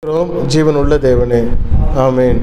இருக்கிறோம் ஜீவன் உள்ள தேவனே ஆமேன்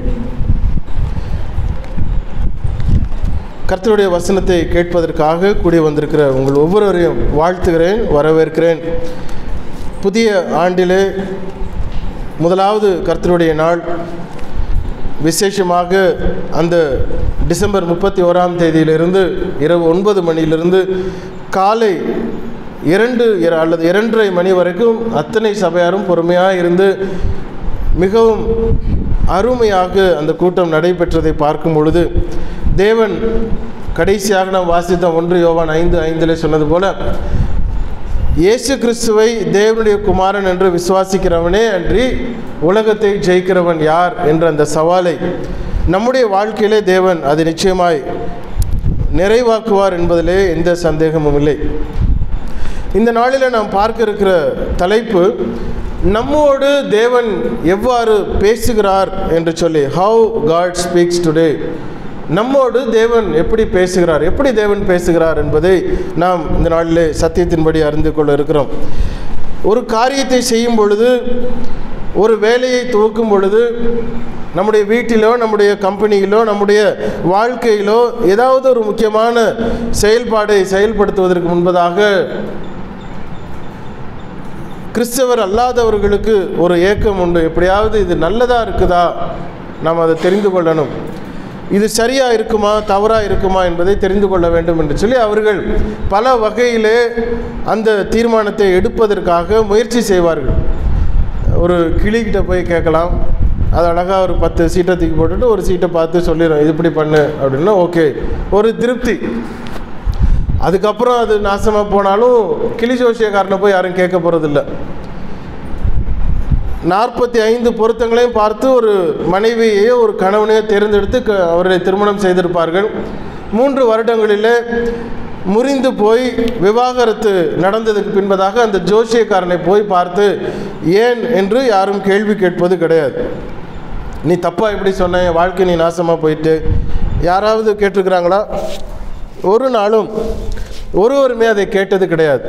கர்த்தருடைய வசனத்தை கேட்பதற்காக கூடி வந்திருக்கிற உங்கள் ஒவ்வொருவரையும் வாழ்த்துகிறேன் வரவேற்கிறேன் புதிய ஆண்டிலே முதலாவது கர்த்தருடைய நாள் விசேஷமாக அந்த டிசம்பர் முப்பத்தி ஓராம் தேதியிலிருந்து இரவு ஒன்பது மணியிலிருந்து காலை இரண்டு இர- அல்லது இரண்டரை மணி வரைக்கும் அத்தனை சபையாரும் பொறுமையாக இருந்து மிகவும் அருமையாக அந்த கூட்டம் நடைபெற்றதை பார்க்கும் பொழுது தேவன் கடைசியாக நாம் வாசித்த ஒன்று யோவான் ஐந்து ஐந்தில் சொன்னது போல இயேசு கிறிஸ்துவை தேவனுடைய குமாரன் என்று விசுவாசிக்கிறவனே அன்றி உலகத்தை ஜெயிக்கிறவன் யார் என்ற அந்த சவாலை நம்முடைய வாழ்க்கையிலே தேவன் அதை நிச்சயமாய் நிறைவாக்குவார் என்பதிலே எந்த சந்தேகமும் இல்லை இந்த நாளில் நாம் பார்க்க இருக்கிற தலைப்பு நம்மோடு தேவன் எவ்வாறு பேசுகிறார் என்று சொல்லி ஹவு காட் ஸ்பீக்ஸ் டுடே நம்மோடு தேவன் எப்படி பேசுகிறார் எப்படி தேவன் பேசுகிறார் என்பதை நாம் இந்த நாளிலே சத்தியத்தின்படி அறிந்து கொள்ள இருக்கிறோம் ஒரு காரியத்தை செய்யும் பொழுது ஒரு வேலையை துவக்கும் பொழுது நம்முடைய வீட்டிலோ நம்முடைய கம்பெனியிலோ நம்முடைய வாழ்க்கையிலோ ஏதாவது ஒரு முக்கியமான செயல்பாடை செயல்படுத்துவதற்கு முன்பதாக கிறிஸ்தவர் அல்லாதவர்களுக்கு ஒரு ஏக்கம் உண்டு எப்படியாவது இது நல்லதாக இருக்குதா நாம் அதை தெரிந்து கொள்ளணும் இது சரியாக இருக்குமா தவறாக இருக்குமா என்பதை தெரிந்து கொள்ள வேண்டும் என்று சொல்லி அவர்கள் பல வகையிலே அந்த தீர்மானத்தை எடுப்பதற்காக முயற்சி செய்வார்கள் ஒரு கிளிக்கிட்ட போய் கேட்கலாம் அது அழகாக ஒரு பத்து சீட்டை தூக்கி போட்டுட்டு ஒரு சீட்டை பார்த்து சொல்லிடும் இது இப்படி பண்ணு அப்படின்னா ஓகே ஒரு திருப்தி அதுக்கப்புறம் அது நாசமாக போனாலும் கிளி ஜோசியக்காரனை போய் யாரும் கேட்க போகிறதில்ல நாற்பத்தி ஐந்து பொருத்தங்களையும் பார்த்து ஒரு மனைவியையோ ஒரு கணவனையோ தேர்ந்தெடுத்து க அவர்களை திருமணம் செய்திருப்பார்கள் மூன்று வருடங்களிலே முறிந்து போய் விவாகரத்து நடந்ததுக்கு பின்பதாக அந்த ஜோசியக்காரனை போய் பார்த்து ஏன் என்று யாரும் கேள்வி கேட்பது கிடையாது நீ தப்பாக எப்படி சொன்ன என் வாழ்க்கை நீ நாசமாக போயிட்டு யாராவது கேட்டிருக்கிறாங்களா ஒரு நாளும் ஒருவருமே அதை கேட்டது கிடையாது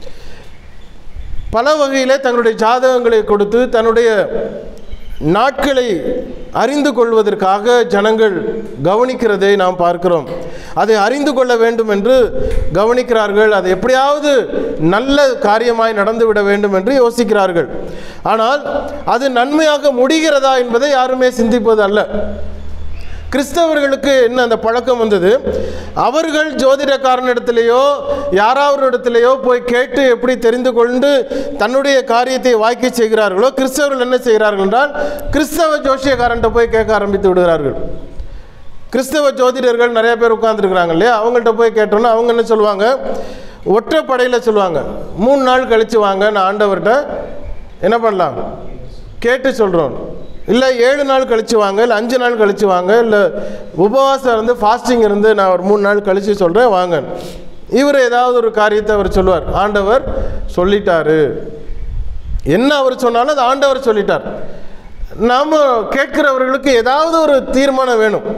பல வகையில் தங்களுடைய ஜாதகங்களை கொடுத்து தன்னுடைய நாட்களை அறிந்து கொள்வதற்காக ஜனங்கள் கவனிக்கிறதை நாம் பார்க்கிறோம் அதை அறிந்து கொள்ள வேண்டும் என்று கவனிக்கிறார்கள் அது எப்படியாவது நல்ல காரியமாய் நடந்துவிட வேண்டும் என்று யோசிக்கிறார்கள் ஆனால் அது நன்மையாக முடிகிறதா என்பதை யாருமே சிந்திப்பது அல்ல கிறிஸ்தவர்களுக்கு என்ன அந்த பழக்கம் வந்தது அவர்கள் ஜோதிடக்காரனிடத்திலேயோ யாராவரிடத்திலேயோ போய் கேட்டு எப்படி தெரிந்து கொண்டு தன்னுடைய காரியத்தை வாய்க்க செய்கிறார்களோ கிறிஸ்தவர்கள் என்ன செய்கிறார்கள் என்றால் கிறிஸ்தவ ஜோசியக்காரன்ட்ட போய் கேட்க ஆரம்பித்து விடுகிறார்கள் கிறிஸ்தவ ஜோதிடர்கள் நிறைய பேர் உட்கார்ந்துருக்குறாங்க இல்லையா அவங்கள்ட்ட போய் கேட்டோன்னா அவங்க என்ன சொல்லுவாங்க ஒற்றைப்படையில் சொல்லுவாங்க மூணு நாள் கழித்து வாங்க நான் ஆண்டவர்கிட்ட என்ன பண்ணலாம் கேட்டு சொல்கிறோம் இல்லை ஏழு நாள் கழித்து வாங்க இல்லை அஞ்சு நாள் கழித்து வாங்க இல்லை உபவாசம் இருந்து ஃபாஸ்டிங் இருந்து நான் ஒரு மூணு நாள் கழித்து சொல்கிறேன் வாங்க இவர் ஏதாவது ஒரு காரியத்தை அவர் சொல்லுவார் ஆண்டவர் சொல்லிட்டாரு என்ன அவர் சொன்னாலும் அது ஆண்டவர் சொல்லிட்டார் நாம் கேட்கிறவர்களுக்கு ஏதாவது ஒரு தீர்மானம் வேணும்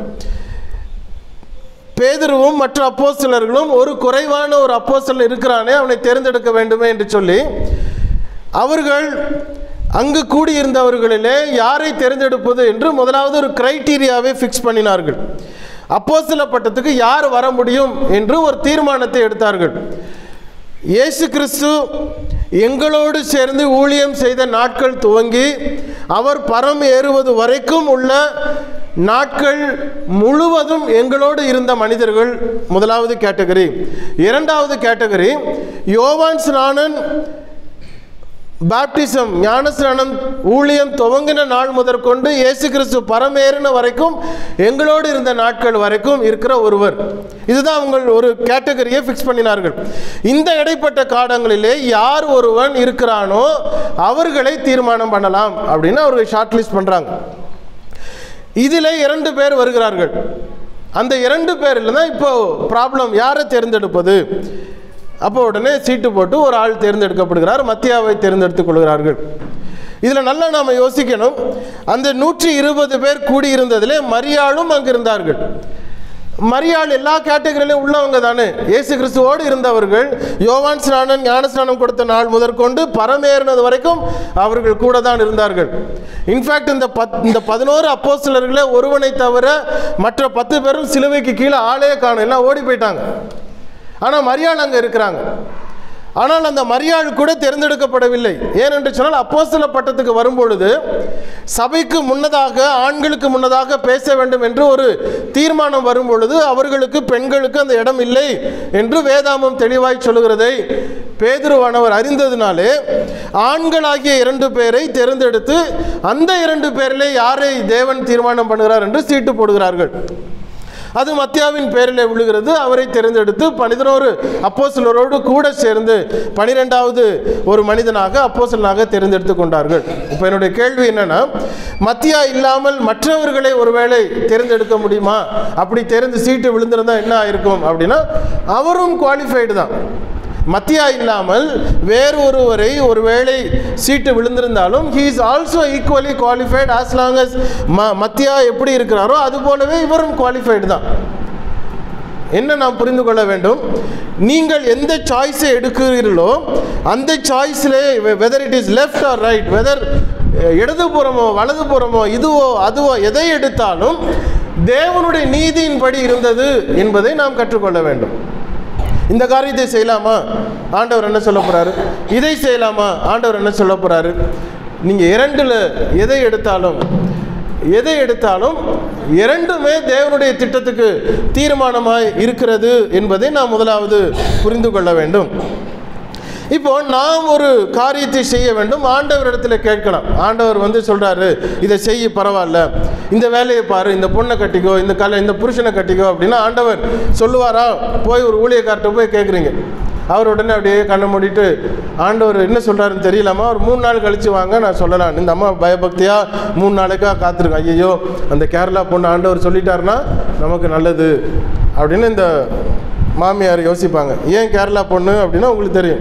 பேதுருவும் மற்ற அப்போஸ்தலர்களும் ஒரு குறைவான ஒரு அப்போஸ்தலன் இருக்கிறானே அவனை தேர்ந்தெடுக்க வேண்டுமே என்று சொல்லி அவர்கள் அங்கு கூடியிருந்தவர்களிலே யாரை தேர்ந்தெடுப்பது என்று முதலாவது ஒரு கிரைட்டீரியாவை ஃபிக்ஸ் பண்ணினார்கள் அப்போஸ்தல பட்டத்துக்கு யார் வர முடியும் என்று ஒரு தீர்மானத்தை எடுத்தார்கள் இயேசு கிறிஸ்து எங்களோடு சேர்ந்து ஊழியம் செய்த நாட்கள் துவங்கி அவர் பரம் ஏறுவது வரைக்கும் உள்ள நாட்கள் முழுவதும் எங்களோடு இருந்த மனிதர்கள் முதலாவது கேட்டகரி இரண்டாவது கேட்டகரி யோவான் ஸ்நானன் பாப்டிசம் ஞானஸ்நானம் ஊழியம் துவங்கின நாள் முதற்கொண்டு இயேசு கிறிஸ்து பரமேறின வரைக்கும் எங்களோடு இருந்த நாட்கள் வரைக்கும் இருக்கிற ஒருவர் இதுதான் அவங்க ஒரு கேட்டகரியை ஃபிக்ஸ் பண்ணினார்கள் இந்த இடைப்பட்ட காலங்களிலே யார் ஒருவன் இருக்கிறானோ அவர்களை தீர்மானம் பண்ணலாம் அப்படின்னு அவர்கள் ஷார்ட் லிஸ்ட் பண்ணுறாங்க இதில் இரண்டு பேர் வருகிறார்கள் அந்த இரண்டு பேரில் தான் இப்போ ப்ராப்ளம் யாரை தேர்ந்தெடுப்பது அப்போ உடனே சீட்டு போட்டு ஒரு ஆள் தேர்ந்தெடுக்கப்படுகிறார் மத்தியாவை தேர்ந்தெடுத்துக் கொள்கிறார்கள் இதில் நல்லா நாம் யோசிக்கணும் அந்த நூற்றி இருபது பேர் கூடியிருந்ததிலே மரியாளும் அங்கு இருந்தார்கள் மரியாள் எல்லா கேட்டகரியிலும் உள்ளவங்க தானே இயேசு கிறிஸ்துவோடு இருந்தவர்கள் யோவான் ஸ்நானன் ஞான ஸ்நானம் கொடுத்த நாள் முதற்கொண்டு பரமேறினது வரைக்கும் அவர்கள் கூட தான் இருந்தார்கள் இன்ஃபேக்ட் இந்த பத் இந்த பதினோரு அப்போஸ்தலர்களே ஒருவனை தவிர மற்ற பத்து பேரும் சிலுவைக்கு கீழே ஆளே காணும் எல்லாம் ஓடி போயிட்டாங்க ஆனால் மரியாள் அங்கே இருக்கிறாங்க ஆனால் அந்த மரியாள் கூட தேர்ந்தெடுக்கப்படவில்லை ஏனென்று சொன்னால் அப்போஸ்தல பட்டத்துக்கு வரும்பொழுது சபைக்கு முன்னதாக ஆண்களுக்கு முன்னதாக பேச வேண்டும் என்று ஒரு தீர்மானம் வரும்பொழுது அவர்களுக்கு பெண்களுக்கு அந்த இடம் இல்லை என்று வேதாமம் தெளிவாய் சொல்லுகிறதை பேதுருவானவர் அறிந்ததினாலே ஆண்களாகிய இரண்டு பேரை தேர்ந்தெடுத்து அந்த இரண்டு பேரிலே யாரை தேவன் தீர்மானம் பண்ணுகிறார் என்று சீட்டு போடுகிறார்கள் அது மத்தியாவின் பேரிலே விழுகிறது அவரை தேர்ந்தெடுத்து பதினோரு அப்போஸ்தலரோடு கூட சேர்ந்து பனிரெண்டாவது ஒரு மனிதனாக அப்போஸ்தலனாக தேர்ந்தெடுத்து கொண்டார்கள் இப்போ என்னுடைய கேள்வி என்னன்னா மத்தியா இல்லாமல் மற்றவர்களை ஒருவேளை தேர்ந்தெடுக்க முடியுமா அப்படி தேர்ந்து சீட்டு விழுந்திருந்தா என்ன ஆயிருக்கும் அப்படின்னா அவரும் குவாலிஃபைடு தான் மத்தியா இல்லாமல் வேறு ஒருவரை ஒருவேளை சீட்டு விழுந்திருந்தாலும் he is also equally qualified as long as ம மத்தியா எப்படி இருக்கிறாரோ அது போலவே இவரும் குவாலிஃபைடு தான் என்ன நாம் புரிந்து கொள்ள வேண்டும் நீங்கள் எந்த சாய்ஸை எடுக்கிறீர்களோ அந்த சாய்ஸிலே whether it is left or right whether இடதுபுறமோ வலதுபுறமோ இதுவோ அதுவோ எதை எடுத்தாலும் தேவனுடைய நீதியின்படி இருந்தது என்பதை நாம் கற்றுக்கொள்ள வேண்டும் இந்த காரியத்தை செய்யலாமா ஆண்டவர் என்ன சொல்ல போறாரு இதை செய்யலாமா ஆண்டவர் என்ன சொல்ல போறாரு நீங்க இரண்டுல எதை எடுத்தாலும் எதை எடுத்தாலும் இரண்டுமே தேவனுடைய திட்டத்துக்கு தீர்மானமாய் இருக்கிறது என்பதை நாம் முதலாவது புரிந்து கொள்ள வேண்டும் இப்போ நாம் ஒரு காரியத்தை செய்ய வேண்டும் ஆண்டவரிடத்தில் கேட்கலாம் ஆண்டவர் வந்து சொல்றாரு இதை செய்ய பரவாயில்ல இந்த வேலையை பாரு இந்த பொண்ணை கட்டிக்கோ இந்த கலை இந்த புருஷனை கட்டிக்கோ அப்படின்னா ஆண்டவர் சொல்லுவாரா போய் ஒரு ஊழியக்கார்ட்ட போய் கேட்குறீங்க அவர் உடனே அப்படியே கண்ணை மூடிட்டு ஆண்டவர் என்ன சொல்றாருன்னு தெரியலாமா ஒரு மூணு நாள் கழிச்சு வாங்க நான் சொல்லலாம் இந்த அம்மா பயபக்தியா மூணு நாளைக்கா காத்திருக்கேன் ஐயோ அந்த கேரளா பொண்ணு ஆண்டவர் சொல்லிட்டாருன்னா நமக்கு நல்லது அப்படின்னு இந்த மாமியார் யோசிப்பாங்க ஏன் கேரளா பொண்ணு அப்படின்னா உங்களுக்கு தெரியும்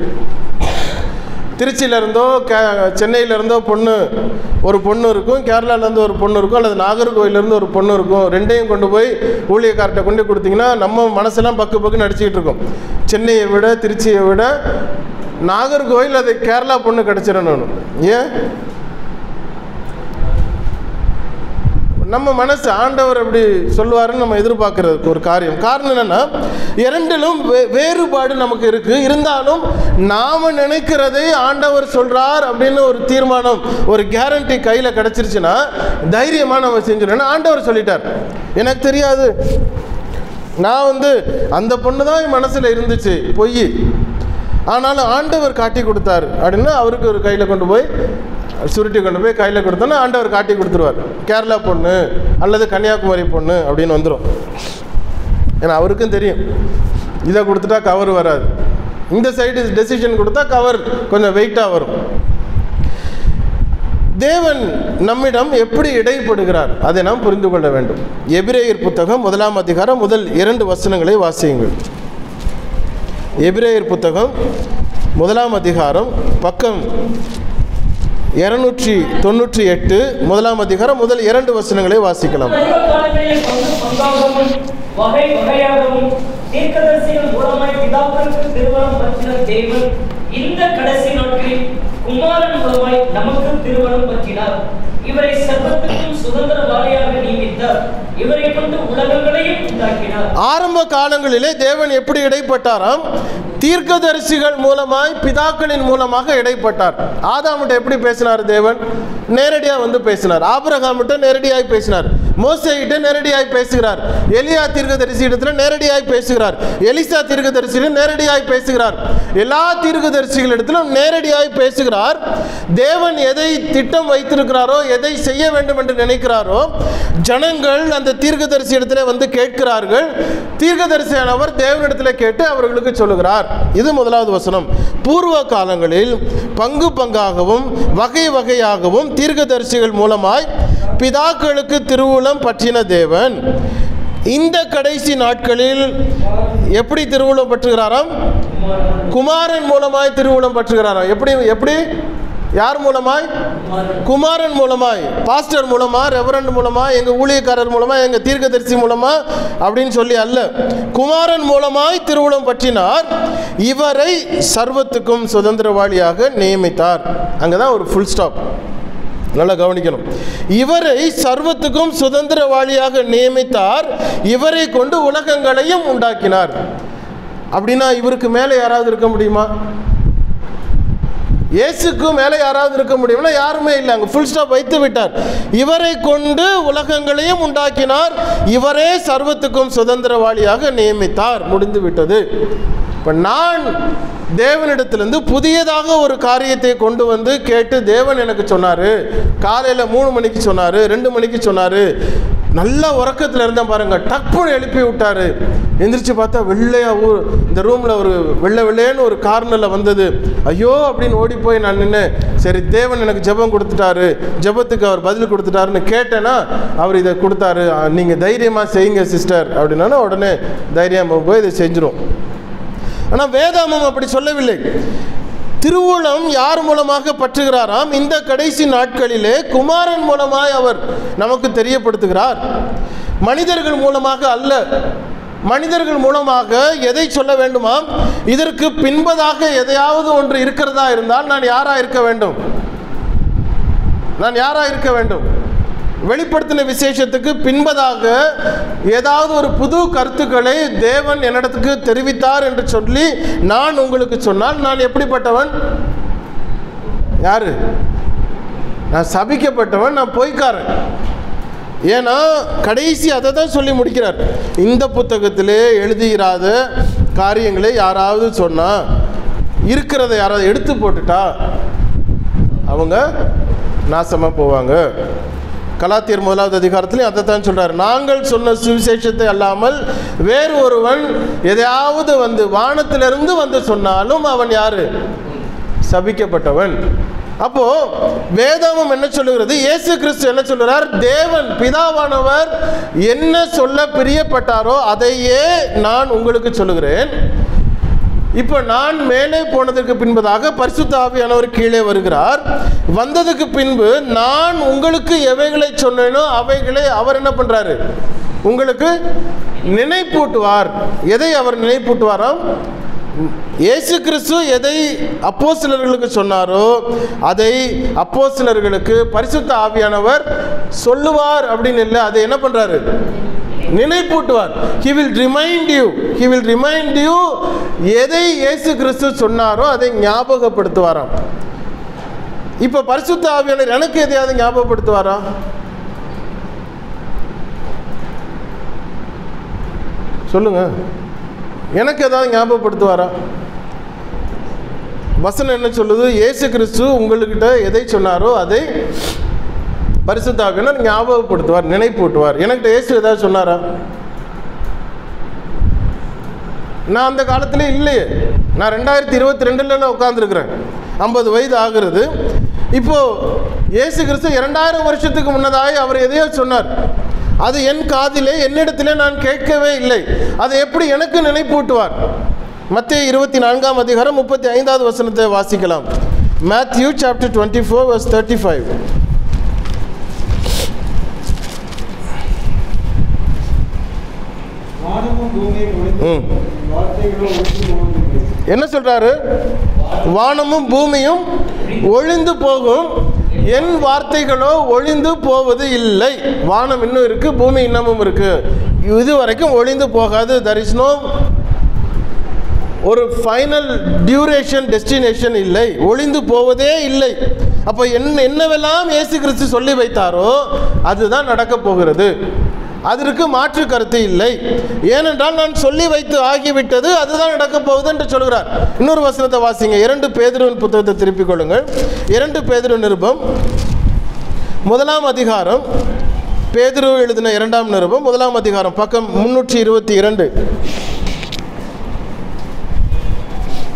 திருச்சியில இருந்தோ கே சென்னையில இருந்தோ பொண்ணு ஒரு பொண்ணு இருக்கும் கேரளால இருந்து ஒரு பொண்ணு இருக்கும் அல்லது நாகர்கோயில்ல இருந்து ஒரு பொண்ணு இருக்கும் ரெண்டையும் கொண்டு போய் ஊழியக்கார்ட்ட கொண்டு போய் கொடுத்தீங்கன்னா நம்ம மனசெல்லாம் பக்கு பக்குன்னு அடிச்சுக்கிட்டு இருக்கோம் சென்னையை விட திருச்சியை விட நாகர்கோயில் அது கேரளா பொண்ணு கிடச்சிடணும் ஏன் நம்ம மனசு ஆண்டவர் அப்படி சொல்லுவாருன்னு நம்ம எதிர்பார்க்கறதுக்கு ஒரு காரியம் காரணம் என்னன்னா இரண்டிலும் வே- வேறுபாடு நமக்கு இருக்கு இருந்தாலும் நாம நினைக்கிறதை ஆண்டவர் சொல்றார் அப்படின்னு ஒரு தீர்மானம் ஒரு கேரண்டி கையில கிடைச்சிருச்சுன்னா தைரியமா நம்ம செஞ்சிடணும் ஆண்டவர் சொல்லிட்டார் எனக்கு தெரியாது நான் வந்து அந்த பொண்ணு தான் என் மனசுல இருந்துச்சு பொய் ஆனாலும் ஆண்டவர் காட்டி கொடுத்தார் அப்படின்னா அவருக்கு ஒரு கையில் கொண்டு போய் சுருட்டி கொண்டு போய் கையில் கொடுத்தோன்னா ஆண்டவர் காட்டி கொடுத்துருவார் கேரளா பொண்ணு அல்லது கன்னியாகுமரி பொண்ணு அப்படின்னு வந்துடும் ஏன்னா அவருக்கும் தெரியும் இதை கொடுத்துட்டா கவர் வராது இந்த சைடு டெசிஷன் கொடுத்தா கவர் கொஞ்சம் வெயிட்டாக வரும் தேவன் நம்மிடம் எப்படி இடைப்படுகிறார் அதை நாம் புரிந்து கொள்ள வேண்டும் எபிரேயர் புத்தகம் முதலாம் அதிகாரம் முதல் இரண்டு வசனங்களை வாசியுங்கள் எபிரேயர் புத்தகம் முதலாம் அதிகாரம் பக்கம் இருநூற்றி தொண்ணூற்றி எட்டு முதலாம் அதிகாரம் முதல் இரண்டு வசனங்களை வாசிக்கலாம் பருவ காலங்களில் பங்கு பங்காகவும் வகை வகையாகவும் தீர்க்கதரிசிகள் மூலமாய் பிதாக்களுக்கு திருமணம் பற்றின தேவன் இந்த கடைசி நாட்களில் குமாரன் மூலமாய் நமக்கு திருமணம் பற்றினார் இவரை சர்வத்துக்கும் சுதந்திரவாளியாக நியமித்தார் இவரை கொண்டு உலகங்களையும் உண்டாக்கினார் ஆரம்ப காலங்களிலே தேவன் எப்படி இடைப்பட்டாராம் தீர்க்கதரிசிகள் மூலமாய் பிதாக்களின் மூலமாக இடைப்பட்டார் ஆதாமிட்ட எப்படி பேசினார் தேவன் நேரடியாக வந்து பேசினார் ஆபிரகாமிட்ட நேரடியாய் பேசினார் மோசைகிட்ட நேரடியாய் பேசுகிறார் எலியா தீர்க்கதரிசி இடத்துல நேரடியாய் பேசுகிறார் எலிசா தீர்க்கதரிசியிடம் நேரடியாய் பேசுகிறார் எல்லா தீர்க்கதரிசிகளிடத்திலும் நேரடியாய் பேசுகிறார் தேவன் எதை திட்டம் வைத்திருக்கிறாரோ எதை செய்ய வேண்டும் என்று நினைக்கிறாரோ ஜனங்கள் அந்த தீர்க்கதரிசி இடத்துல வந்து கேட்கிறார்கள் தீர்க்கதரிசியானவர் தேவனிடத்தில் கேட்டு அவர்களுக்கு சொல்லுகிறார் இது முதலாவது வசனம் பூர்வ காலங்களில் பங்கு பங்காகவும் வகை வகையாகவும் தீர்க்கதரிசிகள் மூலமாய் பிதாக்களுக்கு திருவுளம் பற்றின தேவன் இந்த கடைசி நாட்களில் எப்படி திருவுளம் பற்றுகிறாராம் குமாரன் மூலமாய் திருவுளம் பற்றுகிறாராம் எப்படி எப்படி யார் மூலமாய் குமாரன் மூலமாய் பாஸ்டர் மூலமா ரெவரண்ட் மூலமா எங்க ஊழியக்காரர் மூலமா எங்க தீர்க்கதரிசி மூலமா அப்படின்னு சொல்லி அல்ல குமாரன் மூலமாய் திருவுளம் பற்றினார் இவரை சர்வத்துக்கும் சுதந்திரவாளியாக நியமித்தார் அங்கதான் ஒரு ஃபுல் ஸ்டாப் நல்லா கவனிக்கணும் இவரை சர்வத்துக்கும் சுதந்திரவாளியாக நியமித்தார் இவரை கொண்டு உலகங்களையும் உண்டாக்கினார் அப்படின்னா இவருக்கு மேலே யாராவது இருக்க முடியுமா இயேசுக்கு மேலே யாராவது இருக்க முடியும்னா யாருமே இல்லை அங்கே ஃபுல் ஸ்டாப் வைத்து விட்டார் இவரை கொண்டு உலகங்களையும் உண்டாக்கினார் இவரே சர்வத்துக்கும் சுதந்திரவாளியாக நியமித்தார் முடிந்து விட்டது இப்போ நான் தேவனிடத்திலிருந்து புதியதாக ஒரு காரியத்தை கொண்டு வந்து கேட்டு தேவன் எனக்கு சொன்னார் காலையில் மூணு மணிக்கு சொன்னார் ரெண்டு மணிக்கு சொன்னார் நல்ல உறக்கத்தில் இருந்தேன் பாருங்க டப்புன்னு எழுப்பி விட்டாரு எந்திரிச்சு பார்த்தா வெள்ளையா ஊ இந்த ரூமில் ஒரு வெள்ளை வெள்ளையன்னு ஒரு கார்னரில் வந்தது ஐயோ அப்படின்னு ஓடி போய் நான் நின்று சரி தேவன் எனக்கு ஜெபம் கொடுத்துட்டாரு ஜெபத்துக்கு அவர் பதில் கொடுத்துட்டாருன்னு கேட்டேன்னா அவர் இதை கொடுத்தாரு நீங்கள் தைரியமாக செய்யுங்க சிஸ்டர் அப்படின்னா உடனே தைரியமாக போய் இதை செஞ்சிரும் ஆனால் வேதாமம் அப்படி சொல்லவில்லை திருவுளம் யார் மூலமாக பற்றுகிறாராம் இந்த கடைசி நாட்களிலே குமாரன் மூலமாய் அவர் நமக்கு தெரியப்படுத்துகிறார் மனிதர்கள் மூலமாக அல்ல மனிதர்கள் மூலமாக எதை சொல்ல வேண்டுமாம் இதற்கு பின்பதாக எதையாவது ஒன்று இருக்கிறதா இருந்தால் நான் யாரா இருக்க வேண்டும் நான் யாரா இருக்க வேண்டும் வெளிப்படுத்தின விசேஷத்துக்கு பின்பதாக ஏதாவது ஒரு புது கருத்துக்களை தேவன் என்னிடத்துக்கு தெரிவித்தார் என்று சொல்லி நான் உங்களுக்கு சொன்னால் நான் எப்படிப்பட்டவன் யாரு நான் சபிக்கப்பட்டவன் நான் பொய்க்காரன் ஏன்னா கடைசி அதை தான் சொல்லி முடிக்கிறார் இந்த புத்தகத்திலே எழுதியிராத காரியங்களை யாராவது சொன்னா இருக்கிறத யாராவது எடுத்து போட்டுட்டா அவங்க நாசமாக போவாங்க கலாத்தியர் முதலாவது அதிகாரத்திலையும் அதை தான் சொல்றார் நாங்கள் சொன்ன சுவிசேஷத்தை அல்லாமல் வேறு ஒருவன் எதையாவது வந்து வானத்திலிருந்து வந்து சொன்னாலும் அவன் யாரு சபிக்கப்பட்டவன் அப்போ வேதாமம் என்ன சொல்லுகிறது இயேசு கிறிஸ்து என்ன சொல்லுறார் தேவன் பிதாவானவர் என்ன சொல்ல பிரியப்பட்டாரோ அதையே நான் உங்களுக்கு சொல்லுகிறேன் இப்போ நான் மேலே போனதற்கு பின்பதாக பரிசுத்த ஆவியானவர் கீழே வருகிறார் வந்ததுக்கு பின்பு நான் உங்களுக்கு எவைகளை சொன்னேனோ அவைகளை அவர் என்ன பண்றாரு உங்களுக்கு நினைப்பூட்டுவார் எதை அவர் நினைப்பூட்டுவாராம் இயேசு கிறிஸ்து எதை அப்போஸ்தலர்களுக்கு சொன்னாரோ அதை அப்போஸ்தலர்களுக்கு பரிசுத்த ஆவியானவர் சொல்லுவார் அப்படின்னு இல்லை அதை என்ன பண்றாரு நினைப்பூட்டுவார் he will remind you he will remind you எதை இயேசு கிறிஸ்து சொன்னாரோ அதை ஞாபகப்படுத்துவாராம் இப்போ பரிசுத்த ஆவியானவர் எனக்கு எதையாவது ஞாபகப்படுத்துவாரா சொல்லுங்க எனக்கு ஏதாவது ஞாபகப்படுத்துவாரா வசனம் என்ன சொல்லுது இயேசு கிறிஸ்து உங்கள்கிட்ட எதை சொன்னாரோ அதை பரிசுத்தாவினர் ஞாபகப்படுத்துவார் நினைப்பூட்டுவார் எனக்கிட்ட இயேசு ஏதாவது சொன்னாரா நான் அந்த காலத்திலே இல்லையே நான் ரெண்டாயிரத்தி இருபத்தி ரெண்டுல உட்காந்துருக்கிறேன் ஐம்பது வயது ஆகிறது இப்போ இயேசு கிறிஸ்து இரண்டாயிரம் வருஷத்துக்கு முன்னதாக அவர் எதையோ சொன்னார் அது என் காதிலே என்னிடத்திலே நான் கேட்கவே இல்லை அதை எப்படி எனக்கு நினைப்பூட்டுவார் மத்திய இருபத்தி நான்காம் அதிகாரம் முப்பத்தி ஐந்தாவது வசனத்தை வாசிக்கலாம் Matthew chapter twenty four verse thirty five வானமும் பூமியும் ஒழிந்து ம். வார்த்தைகளோ ஒழிந்து போவதில்லை என்ன சொல்றாரு வானமும் பூமியும் ஒழிந்து போகும் என் வார்த்தைகளோ ஒழிந்து போவது இல்லை வானம் இன்னும் இருக்கு பூமி இன்னமும் இருக்கு இது வரைக்கும் ஒழிந்து போகாது தர் இஸ் நோ ஒரு ஃபைனல் டியூரேஷன் டெஸ்டினேஷன் இல்லை ஒளிந்து போவதே இல்லை அப்போ என்ன என்னவெல்லாம் இயேசு கிறிஸ்து சொல்லி வைத்தாரோ அதுதான் நடக்கப் போகிறது அதற்கு மாற்று கருத்து இல்லை ஏனென்றால் நான் சொல்லி வைத்து ஆகிவிட்டது அதுதான் நடக்கப் போகுது என்று சொல்கிறார் இன்னொரு வசனத்தை வாசிங்க இரண்டு பேதுருவின் புத்தகத்தை திருப்பிக் கொள்ளுங்கள் இரண்டு பேதுரு நிருபம் முதலாம் அதிகாரம் பேதுரு எழுதின இரண்டாம் நிருபம் முதலாம் அதிகாரம் பக்கம் முன்னூற்றி இருபத்தி இரண்டு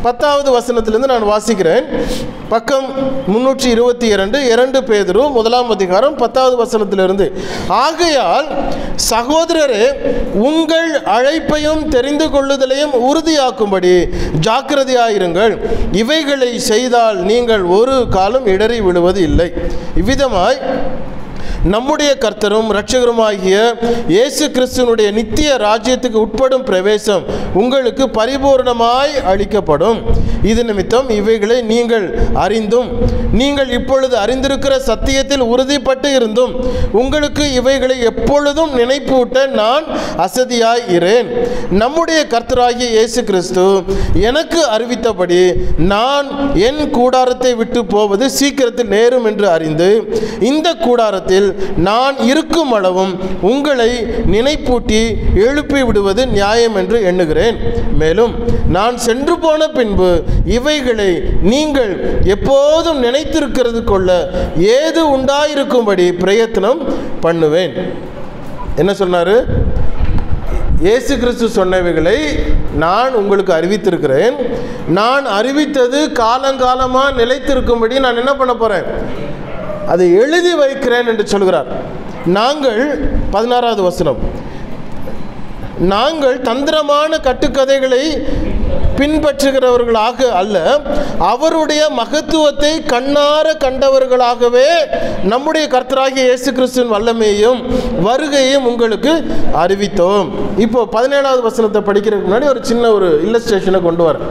பத்தாவது வசனத்திலிருந்து நான் வாசிக்கிறேன் பக்கம் முன்னூற்றி இருபத்தி இரண்டு இரண்டு பேதரு முதலாம் அதிகாரம் பத்தாவது வசனத்திலிருந்து ஆகையால் சகோதரரே உங்கள் அழைப்பையும் தெரிந்து கொள்ளுதலையும் உறுதியாக்கும்படி ஜாக்கிரதையாயிருங்கள் இவைகளை செய்தால் நீங்கள் ஒரு காலம் இடறி விடுவது இல்லை இவ்விதமாய் நம்முடைய கர்த்தரும் இரட்சகருமாகிய இயேசு கிறிஸ்துவனுடைய நித்திய ராஜ்யத்துக்கு உட்படும் பிரவேசம் உங்களுக்கு பரிபூர்ணமாய் அளிக்கப்படும் இது நிமித்தம் இவைகளை நீங்கள் அறிந்தும் நீங்கள் இப்பொழுது அறிந்திருக்கிற சத்தியத்தில் உறுதிப்பட்டு இருந்தும் உங்களுக்கு இவைகளை எப்பொழுதும் நினைப்பூட்ட நான் அசதியாய் இரேன் நம்முடைய கர்த்தராகிய இயேசு கிறிஸ்து எனக்கு அறிவித்தபடி நான் என் கூடாரத்தை விட்டு போவது சீக்கிரத்தில் நேரும் என்று அறிந்து இந்த கூடாரத்தில் நான் இருக்கும் அளவும் உங்களை நினைப்பூட்டி எழுப்பி விடுவது நியாயம் என்று எண்ணுகிறேன் மேலும் நான் சென்று போன பின்பு இவைகளை நீங்கள் எப்போதும் நினைத்திருக்கிறது கொள்ள ஏது உண்டாயிருக்கும்படி பிரயத்தனம் பண்ணுவேன் என்ன சொன்னாரு இயேசு கிறிஸ்து சொன்னவைகளை நான் உங்களுக்கு அறிவித்திருக்கிறேன் நான் அறிவித்தது காலங்காலமாக நிலைத்திருக்கும்படி நான் என்ன பண்ண போகிறேன் அதை எழுதி வைக்கிறேன் என்று சொல்கிறார் நாங்கள் பதினாறாவது வசனம் நாங்கள் தந்திரமான கட்டுக்கதைகளை பின்பற்றுகிறவர்களாக அல்ல அவருடைய மகத்துவத்தை கண்ணார கண்டவர்களாகவே நம்முடைய கர்த்தராகிய இயேசு கிறிஸ்துவின் வல்லமையையும் வருகையும் உங்களுக்கு அறிவித்தோம் இப்போ பதினேழாவது வசனத்தை படிக்கிறதுக்கு முன்னாடி ஒரு சின்ன ஒரு இல்லஸ்ட்ரேஷனை கொண்டு வரேன்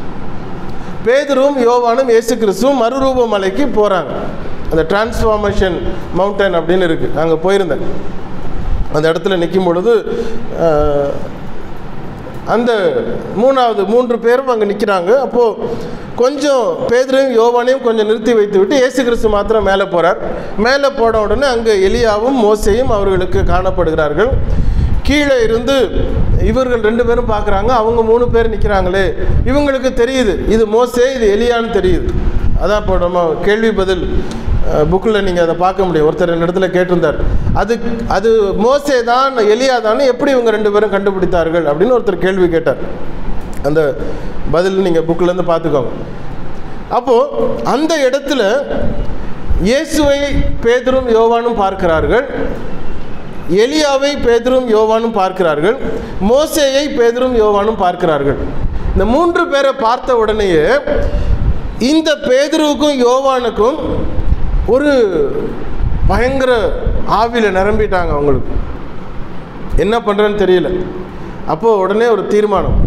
பேதுரும் யோவானும் இயேசு கிறிஸ்துவும் மறுரூப மலைக்கு போகிறாங்க அந்த டிரான்ஸ்ஃபார்மேஷன் மவுண்டன் அப்படின்னு இருக்குது அங்கே போயிருந்தேன் அந்த இடத்துல நிற்கும் பொழுது அஹ், அந்த மூணாவது மூன்று பேரும் அங்கே நிற்கிறாங்க அப்போது கொஞ்சம் பேதரையும் யோவானையும் கொஞ்சம் நிறுத்தி வைத்து விட்டு இயேசு கிறிஸ்து மாத்திரம் மேலே போகிறார் மேலே போன உடனே அங்கே எலியாவும் மோசையும் அவர்களுக்கு காணப்படுகிறார்கள் கீழே இருந்து இவர்கள் ரெண்டு பேரும் பார்க்குறாங்க அவங்க மூணு பேர் நிற்கிறாங்களே இவங்களுக்கு தெரியுது இது மோசே இது எலியான்னு தெரியுது அதான் இப்போ நம்ம கேள்வி பதில் புக்கில் நீங்கள் அதை பார்க்க முடியும் ஒருத்தர் ரெண்டு இடத்துல கேட்டிருந்தார் அது அது மோசே தான் எலியா தான் எப்படி இவங்க ரெண்டு பேரும் கண்டுபிடித்தார்கள் அப்படின்னு ஒருத்தர் கேள்வி கேட்டார் அந்த பதில் நீங்கள் புக்கிலேருந்து பார்த்துக்கோங்க அப்போது அந்த இடத்துல இயேசுவை பேதரும் யோவானும் பார்க்கிறார்கள் எலியாவை பேதரும் யோவானும் பார்க்கிறார்கள் மோசேயை பேதரும் யோவானும் பார்க்கிறார்கள் இந்த மூன்று பேரை பார்த்த உடனேயே இந்த பேதுருவுக்கும் யோவானுக்கும் ஒரு பயங்கர ஆவியில் நிரம்பிட்டாங்க அவங்களுக்கு என்ன பண்ணுறேன்னு தெரியல அப்போது உடனே ஒரு தீர்மானம்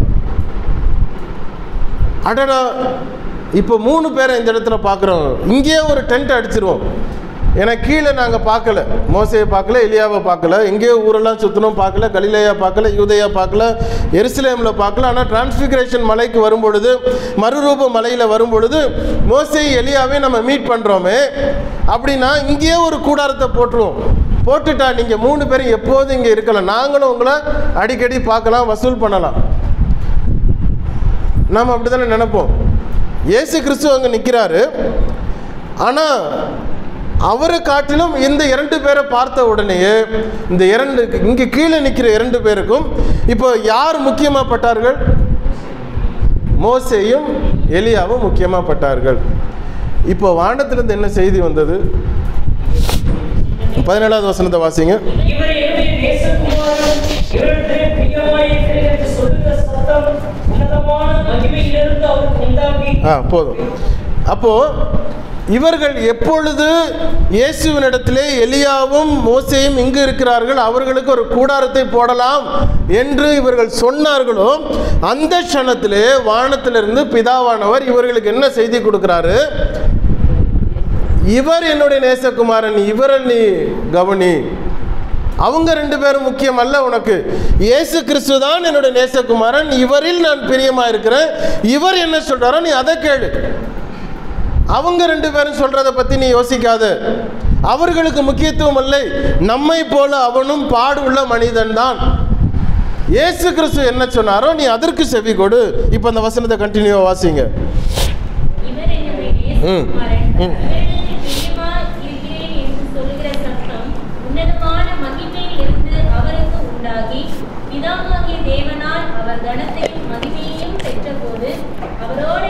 அடடா இப்போ மூணு பேரை இந்த இடத்துல பார்க்குறோம் இங்கேயே ஒரு டென்ட் அடிச்சிருவோம் ஏன்னா கீழே நாங்கள் பார்க்கல மோசையை பார்க்கல எலியாவை பார்க்கல எங்கேயோ ஊரெல்லாம் சுற்றணும் பார்க்கல கலிலேயா பார்க்கல யூதையா பார்க்கல எருசலேமில் பார்க்கல ஆனால் டிரான்ஸ்பிகரேஷன் மலைக்கு வரும்பொழுது மறுரூப மலையில் வரும்பொழுது மோசை எலியாவே நம்ம மீட் பண்ணுறோமே அப்படின்னா இங்கேயே ஒரு கூடாரத்தை போட்டுருவோம் போட்டுட்டா நீங்கள் மூணு பேரும் எப்போதும் இங்கே இருக்கலாம் நாங்களும் உங்களை அடிக்கடி பார்க்கலாம் வசூல் பண்ணலாம் நாம் அப்படி தானே நினைப்போம் இயேசு கிறிஸ்து அங்கே நிற்கிறாரு ஆனால் அவரை காட்டிலும் இந்த இரண்டு பேரை பார்த்த உடனேயே இந்த இரண்டு இங்கே கீழே நிற்கிற இரண்டு பேருக்கும் இப்போ யார் முக்கியமாக பட்டார்கள் மோசேயும் எலியாவும் முக்கியமாக பட்டார்கள் இப்போ வானத்திலிருந்து என்ன செய்தி வந்தது பதினேழாவது வசனத்தை வாசிங்க இவர் என்னுடைய நேசகுமாரன் இவரிடத்திலே பிரியமாயிருக்கிறேன் என்று சொல்லுகிற சத்தம் உன்னதமான மகிமையிலிருந்து அவருக்கு உண்டாகி ஆ போதும் அப்போ இவர்கள் எப்பொழுது இயேசுவினிடத்திலே எலியாவும் மோசேயும் இங்கு இருக்கிறார்கள் அவர்களுக்கு ஒரு கூடாரத்தை போடலாம் என்று இவர்கள் சொன்னார்களோ அந்த க்ஷணத்திலே வானத்திலிருந்து பிதாவானவர் இவர்களுக்கு என்ன செய்தி கொடுக்கிறாரு இவர் என்னுடைய நேசகுமாரன் இவரை நீ கவனி அவங்க ரெண்டு பேரும் முக்கியம் அல்ல உனக்கு இயேசு கிறிஸ்து தான் என்னுடைய நேசகுமாரன் இவரில் நான் பிரியமா இருக்கிறேன் இவர் என்ன சொல்றாரோ நீ அதை கேளு அவங்க ரெண்டு பேரும் சொல்றதை பத்தி நீ யோசிக்காத அவர்களுக்கு முக்கியத்துவம் இல்லை நம்மை போல அவனும் பாடு உள்ள மனிதன் தான் இயேசு கிறிஸ்து என்ன சொன்னாரோ நீ அதற்கு செவி கொடு இப்போ அந்த வசனத்தை கண்டினியூவா வாசிங்க இவர் என்னுடைய ம். நேசகுமாரன். ம். இவரிடத்தில் பிரியமாய் இருக்கிறேன் என்று சொல்லுகிற சத்தம் உன்னதமான மகிமையிலிருந்து அவருக்கு உண்டாகி பிதாவாகிய தேவனால் அவர் கனத்தையும் மகிமையையும் பெற்றபோது அவரோடு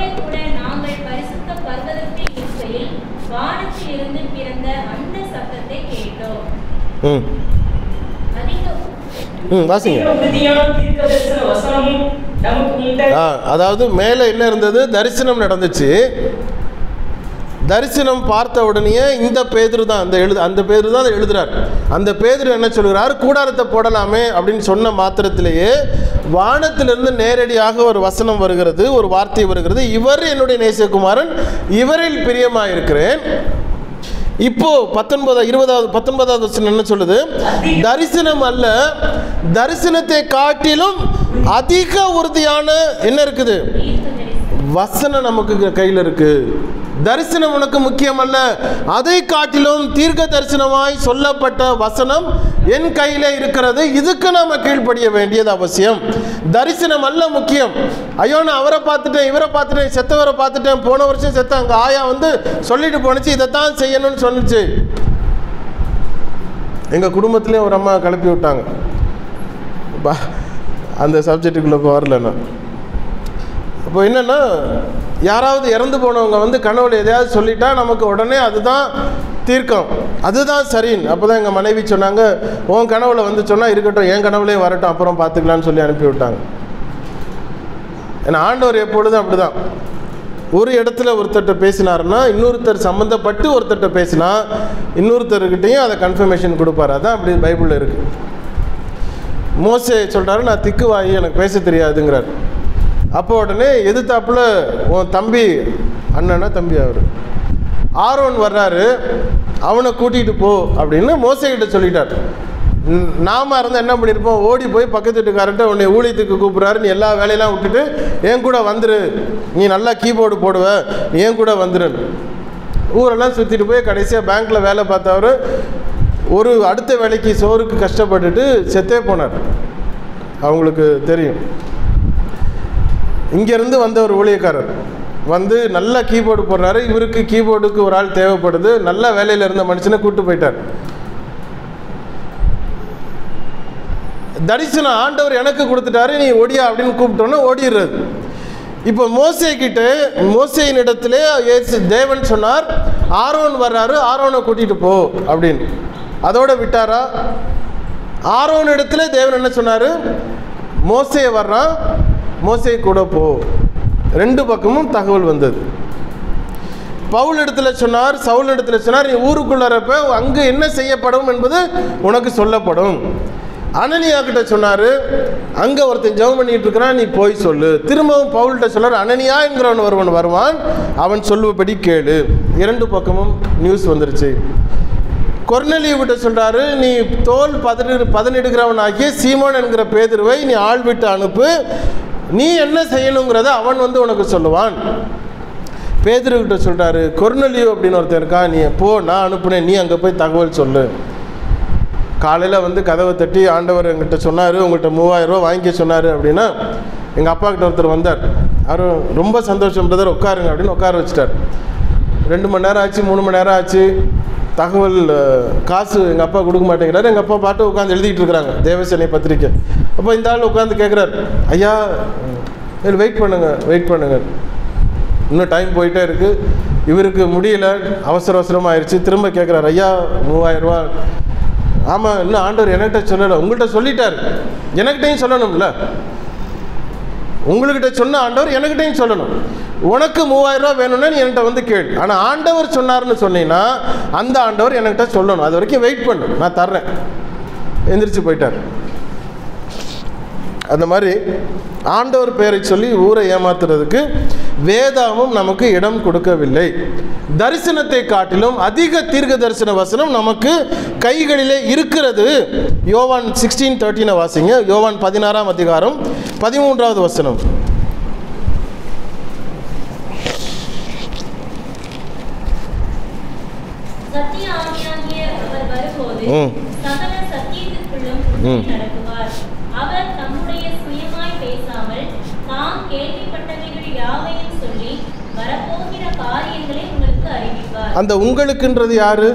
உண்டோ ம் அதிக ம் வாசிங்க உறுதியான தீர்க்கதரிசன வசனமும் நமக்கு உண்டு ஆ அதாவது மேலே என்ன இருந்தது தரிசனம் நடந்துச்சு தரிசனம் பார்த்த உடனேயே இந்த பேதுரு தான் அந்த எழுது அந்த பேதுரு தான் அதை எழுதுறார் அந்த பேதுரு என்ன சொல்கிறார் கூடாரத்தை போடலாமே அப்படின்னு சொன்ன மாத்திரத்திலேயே வானத்திலிருந்து நேரடியாக ஒரு வசனம் வருகிறது ஒரு வார்த்தை வருகிறது இவர் என்னுடைய நேசகுமாரன் இவரில் பிரியமாயிருக்கிறேன் இப்போ பத்தொன்பது இருபதாவது பத்தொன்பதாவது வசனம் என்ன சொல்லுது தரிசனம் அல்ல தரிசனத்தை காட்டிலும் அதிக உறுதியான என்ன இருக்குது தீர்க்க தரிசனம் வசனம் நமக்கு கையில் இருக்கு தரிசனம் உனக்கு முக்கியமல்ல அதை காட்டிலும் தீர்க்க தரிசனமாய் சொல்லப்பட்ட வசனம் என் கையில் இருக்கிறது இதுக்கு நாம கீழ்ப்படிய வேண்டியது அவசியம் தரிசனம் அல்ல முக்கியம் ஐயோ நான் அவரை பார்த்துட்டேன் இவரை பார்த்துட்டேன் செத்தவரை பார்த்துட்டேன் போன வருஷம் செத்த அங்கே ஆயா வந்து சொல்லிட்டு போனுச்சு இதைத்தான் செய்யணும்னு சொன்னுச்சு எங்கள் குடும்பத்துலேயும் ஒரு அம்மா கிளப்பி விட்டாங்க பா- அந்த சப்ஜெக்ட்டுக்குள்ளே இப்போ வரல நான் அப்போ என்னென்னா யாராவது இறந்து போனவங்க வந்து கனவுல எதையாவது சொல்லிட்டா நமக்கு உடனே அதுதான் தீர்க்கம் அதுதான் சரின்னு அப்போ தான் எங்கள் மனைவி சொன்னாங்க உன் கனவுல வந்து சொன்னால் இருக்கட்டும் என் கனவுலேயே வரட்டும் அப்புறம் பார்த்துக்கலான்னு சொல்லி அனுப்பி விட்டாங்க ஏன்னா ஆண்டவர் எப்பொழுதும் அப்படி தான் ஒரு இடத்துல ஒருத்தர்கிட்ட பேசினாருன்னா இன்னொருத்தர் சம்மந்தப்பட்டு ஒருத்தர்கிட்ட பேசினா இன்னொருத்தர்கிட்டையும் அதை கன்ஃபர்மேஷன் கொடுப்பாரு அதான் அப்படி பைபிளில் இருக்குது மோசே சொல்கிறாரு நான் திக்குவாயி எனக்கு பேச தெரியாதுங்கிறார் அப்போ உடனே எதிர்த்தாப்புல உன் தம்பி அண்ணனா தம்பி அவர் ஆரோன் வர்றாரு அவனை கூட்டிகிட்டு போ அப்படின்னு மோசைகிட்ட சொல்லிட்டார் ந- நாம இருந்தால் என்ன பண்ணியிருப்போம் ஓடி போய் பக்கத்து வீட்டுக்காரன்ட்ட உன்னை ஊழியத்துக்கு கூப்பிட்றாரு நீ எல்லா வேலையெல்லாம் விட்டுட்டு என் கூட வந்துரு நீ நல்லா கீபோர்டு போடுவ நீ என் கூட வந்துரு ஊரெல்லாம் சுற்றிட்டு போய் கடைசியாக பேங்க்கில் வேலை பார்த்தவர் ஒரு அடுத்த வேலைக்கு சோறுக்கு கஷ்டப்பட்டுட்டு செத்தே போனார் அவங்களுக்கு தெரியும் இங்கேருந்து வந்த ஒரு ஊழியக்காரர் வந்து நல்ல கீபோர்டு போடுறாரு இவருக்கு கீபோர்டுக்கு ஒரு ஆள் தேவைப்படுது நல்ல வேலையில் இருந்த மனுஷனை கூட்டு போயிட்டார் தரிசனம் ஆண்டவர் எனக்கு கொடுத்துட்டாரு நீ ஓடியா அப்படின்னு கூப்பிட்டோன்னே ஓடிடுறது இப்போ மோசே கிட்ட மோசையின் இடத்திலே இயேசு தேவன் சொன்னார் ஆரோன் வர்றாரு ஆரோனை கூட்டிட்டு போ அப்படின்னு அதோட விட்டாரா ஆரோன் இடத்துல தேவன் என்ன சொன்னார் மோசே வர்றான் மோசே கூட போ ரெண்டு பக்கமும் தகவல் வந்தது பவுல் இடத்துல சொன்னார் சவுல் இடத்துல சொன்னார் நீ ஊருக்குள்ளறப்ப அங்கு என்ன செய்யப்படும் என்பது உனக்கு சொல்லப்படும் அனனியா கிட்ட சொன்னார் அங்கே ஒருத்தன் ஜெபம் பண்ணிட்டு இருக்கிறான் நீ போய் சொல்லு திரும்பவும் பவுல்கிட்ட சொன்னார் அனனியா என்கிறவன் ஒருவன் வருவான் அவன் சொல்லுவபடி கேளு இரண்டு பக்கமும் நியூஸ் வந்துருச்சு கொர்நெலியை விட்டு சொல்கிறாரு நீ தோல் பதனி பதனிடுகிறவன் ஆகிய சீமோன் என்கிற பேதுருவை நீ ஆள் விட்டு அனுப்பு நீ என்ன செய்யணுங்கிறத அவன் வந்து உனக்கு சொல்லுவான் பேதுருக்கிட்ட சொல்கிறாரு கொர்நலியோ அப்படின்னு ஒருத்தன் இருக்கான் நீ போ நான் அனுப்புனேன் நீ அங்கே போய் தகவல் சொல்லு காலையில் வந்து கதவை தட்டி ஆண்டவர் எங்கிட்ட சொன்னார் உங்கள்கிட்ட மூவாயிரம் ரூபா வாங்கிக்க சொன்னார் அப்படின்னா எங்கள் அப்பா கிட்ட ஒருத்தர் வந்தார் அவரும் ரொம்ப சந்தோஷம் பிரதர் உட்காருங்க அப்படின்னு உட்கார வச்சிட்டார் ரெண்டு மணி நேரம் ஆச்சு மூணு மணி நேரம் ஆச்சு தகவல் அஹ், காசு எங்கள் அப்பா கொடுக்க மாட்டேங்கிறாரு எங்கள் அப்பா பாட்டு உட்காந்து எழுதிட்டு இருக்கிறாங்க தேவசேனை பத்திரிக்கை அப்போ இந்த ஆள் உட்காந்து கேட்குறாரு ஐயா வெயிட் பண்ணுங்க வெயிட் பண்ணுங்க இன்னும் டைம் போயிட்டே இருக்குது இவருக்கு முடியல அவசர அவசரமாக ஆயிடுச்சு திரும்ப கேட்குறாரு ஐயா மூவாயிரம் ரூபா ஆமாம் இன்னும் ஆண்டவர் என்கிட்ட சொல்லலை உங்கள்கிட்ட சொல்லிட்டார் எனக்கிட்டையும் சொல்லணும்ல உங்கள்கிட்ட சொன்ன ஆண்டவர் எனக்கிட்டையும் சொல்லணும் உனக்கு மூவாயிரம் ரூபா வேணும்னா நீ என்கிட்ட வந்து கேள் ஆனால் ஆண்டவர் சொன்னார்னு சொன்னீங்கன்னா அந்த ஆண்டவர் என்கிட்ட சொல்லணும் அது வரைக்கும் வெயிட் பண்ணு நான் தர்றேன் எந்திரிச்சு போயிட்டார் அந்த மாதிரி ஆண்டவர் பெயரை சொல்லி ஊரை ஏமாத்துறதுக்கு வேதாமும் நமக்கு இடம் கொடுக்கவில்லை தரிசனத்தை காட்டிலும் அதிக தீர்க்க தரிசன வசனம் நமக்கு கைகளிலே இருக்கிறது யோவான் சிக்ஸ்டீன் தேர்ட்டினை வாசிங்க யோவான் பதினாறாம் அதிகாரம் பதிமூன்றாவது வசனம் சத்திய ஆவியாகிய அவர் வரும்போது ம். சகல சத்தியத்திற்குள்ளும் ம். நடத்துவார் அவர் தம்முடைய சுயமாய் பேசாமல் தாம் கேள்விப்பட்டவைகள் யாவையும் சொல்லி வரப்போகிற காரியங்களை உங்களுக்கு அறிவிப்பார் அந்த உங்களுக்குன்றது யாரு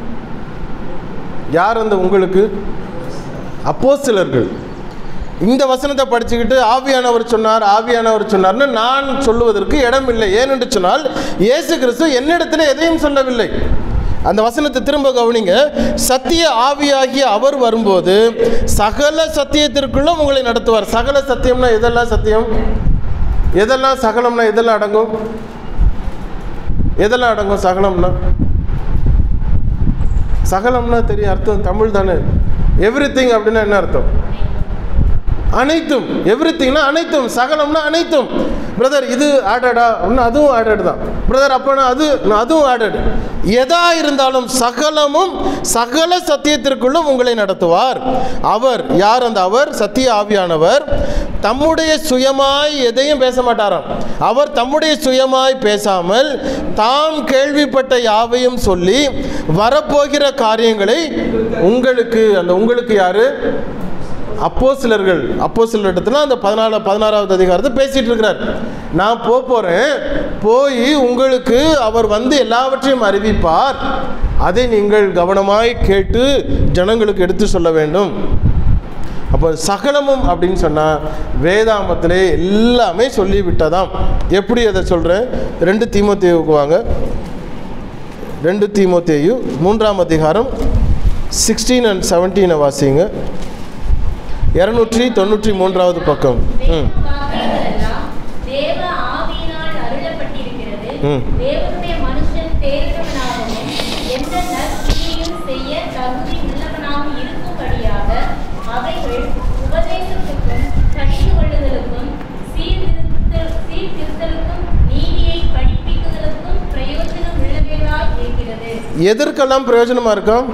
யார் அந்த உங்களுக்கு அப்போஸ்தலர்கள் இந்த வசனத்தை படிச்சுக்கிட்டு ஆவியானவர் சொன்னார் ஆவியானவர் சொன்னார்னு நான் சொல்லுவதற்கு இடம் இல்லை ஏனென்று சொன்னால் இயேசு கிறிஸ்து என்னிடத்தில் எதையும் சொல்லவில்லை அந்த வசனத்தை திரும்ப கவனிங்க சத்திய ஆவியாகிய அவர் வரும்போது சகல சத்தியத்திற்குள்ளும் உங்களை நடத்துவார் சகல சத்தியம்னா எதெல்லாம் சத்தியம் எதெல்லாம் சகலம்னா எதெல்லாம் அடங்கும் எதெல்லாம் அடங்கும் சகலம்னா சகலம்னா தெரியும் அர்த்தம் தமிழ் தானே எவ்ரி திங் அப்படின்னா என்ன அர்த்தம் அனைத்தும் எவ்ரி திங்னா அனைத்தும் சகலம்னா அனைத்தும் பிரதர் இது ஆடடா அப்படின்னா அதுவும் ஆடட் தான் பிரதர் அப்போனா அது அதுவும் ஆடட் எதா இருந்தாலும் சகலமும் சகல சத்தியத்திற்குள்ளும் உங்களை நடத்துவார் அவர் யார் அந்த அவர் சத்திய ஆவியானவர் தம்முடைய சுயமாய் எதையும் பேச மாட்டாராம் அவர் தம்முடைய சுயமாய் பேசாமல் தாம் கேள்விப்பட்ட யாவையும் சொல்லி வரப்போகிற காரியங்களை உங்களுக்கு அந்த உங்களுக்கு யாரு அப்போ சிலர்கள் அப்போ சிலர் இடத்துல அந்த பதினாலு பதினாறாவது அதிகாரத்தை பேசிட்டு இருக்கிறார் நான் போக போகிறேன் போய் உங்களுக்கு அவர் வந்து எல்லாவற்றையும் அறிவிப்பார் அதை நீங்கள் கவனமாய் கேட்டு ஜனங்களுக்கு எடுத்து சொல்ல வேண்டும் அப்போ சகலமும் அப்படின்னு சொன்னால் வேதாமத்திலே எல்லாமே சொல்லி விட்டதாம் எப்படி அதை சொல்கிறேன் ரெண்டு தீமோத்தேயுக்கு வாங்க ரெண்டு தீமோத்தேயு மூன்றாம் அதிகாரம் சிக்ஸ்டீன் அண்ட் செவன்டீனை வாசிங்க இரநூற்றி தொண்ணூற்றி மூன்றாவது பக்கம் ம் வேதவாக்கியங்களெல்லாம் தேவ ஆவியினால் அருளப்பட்டிருக்கிறது. ம். தேவனுடைய மனுஷன் தேறினவனாகவும், எந்த நற்கிரியையும் செய்ய தகுதி உள்ளவனாகவும் இருக்கும்படியாக அவைகள் உபதேசத்துக்கும், கடிந்து கொள்ளுதலுக்கும், சீர்திருத்த- சீர்திருத்தலுக்கும், நீதியை படிப்பிக்குதலுக்கும் பிரயோஜனம் உள்ளவைகளாய் இருக்கிறது. எதற்கெல்லாம் பிரயோஜனமாக இருக்கும்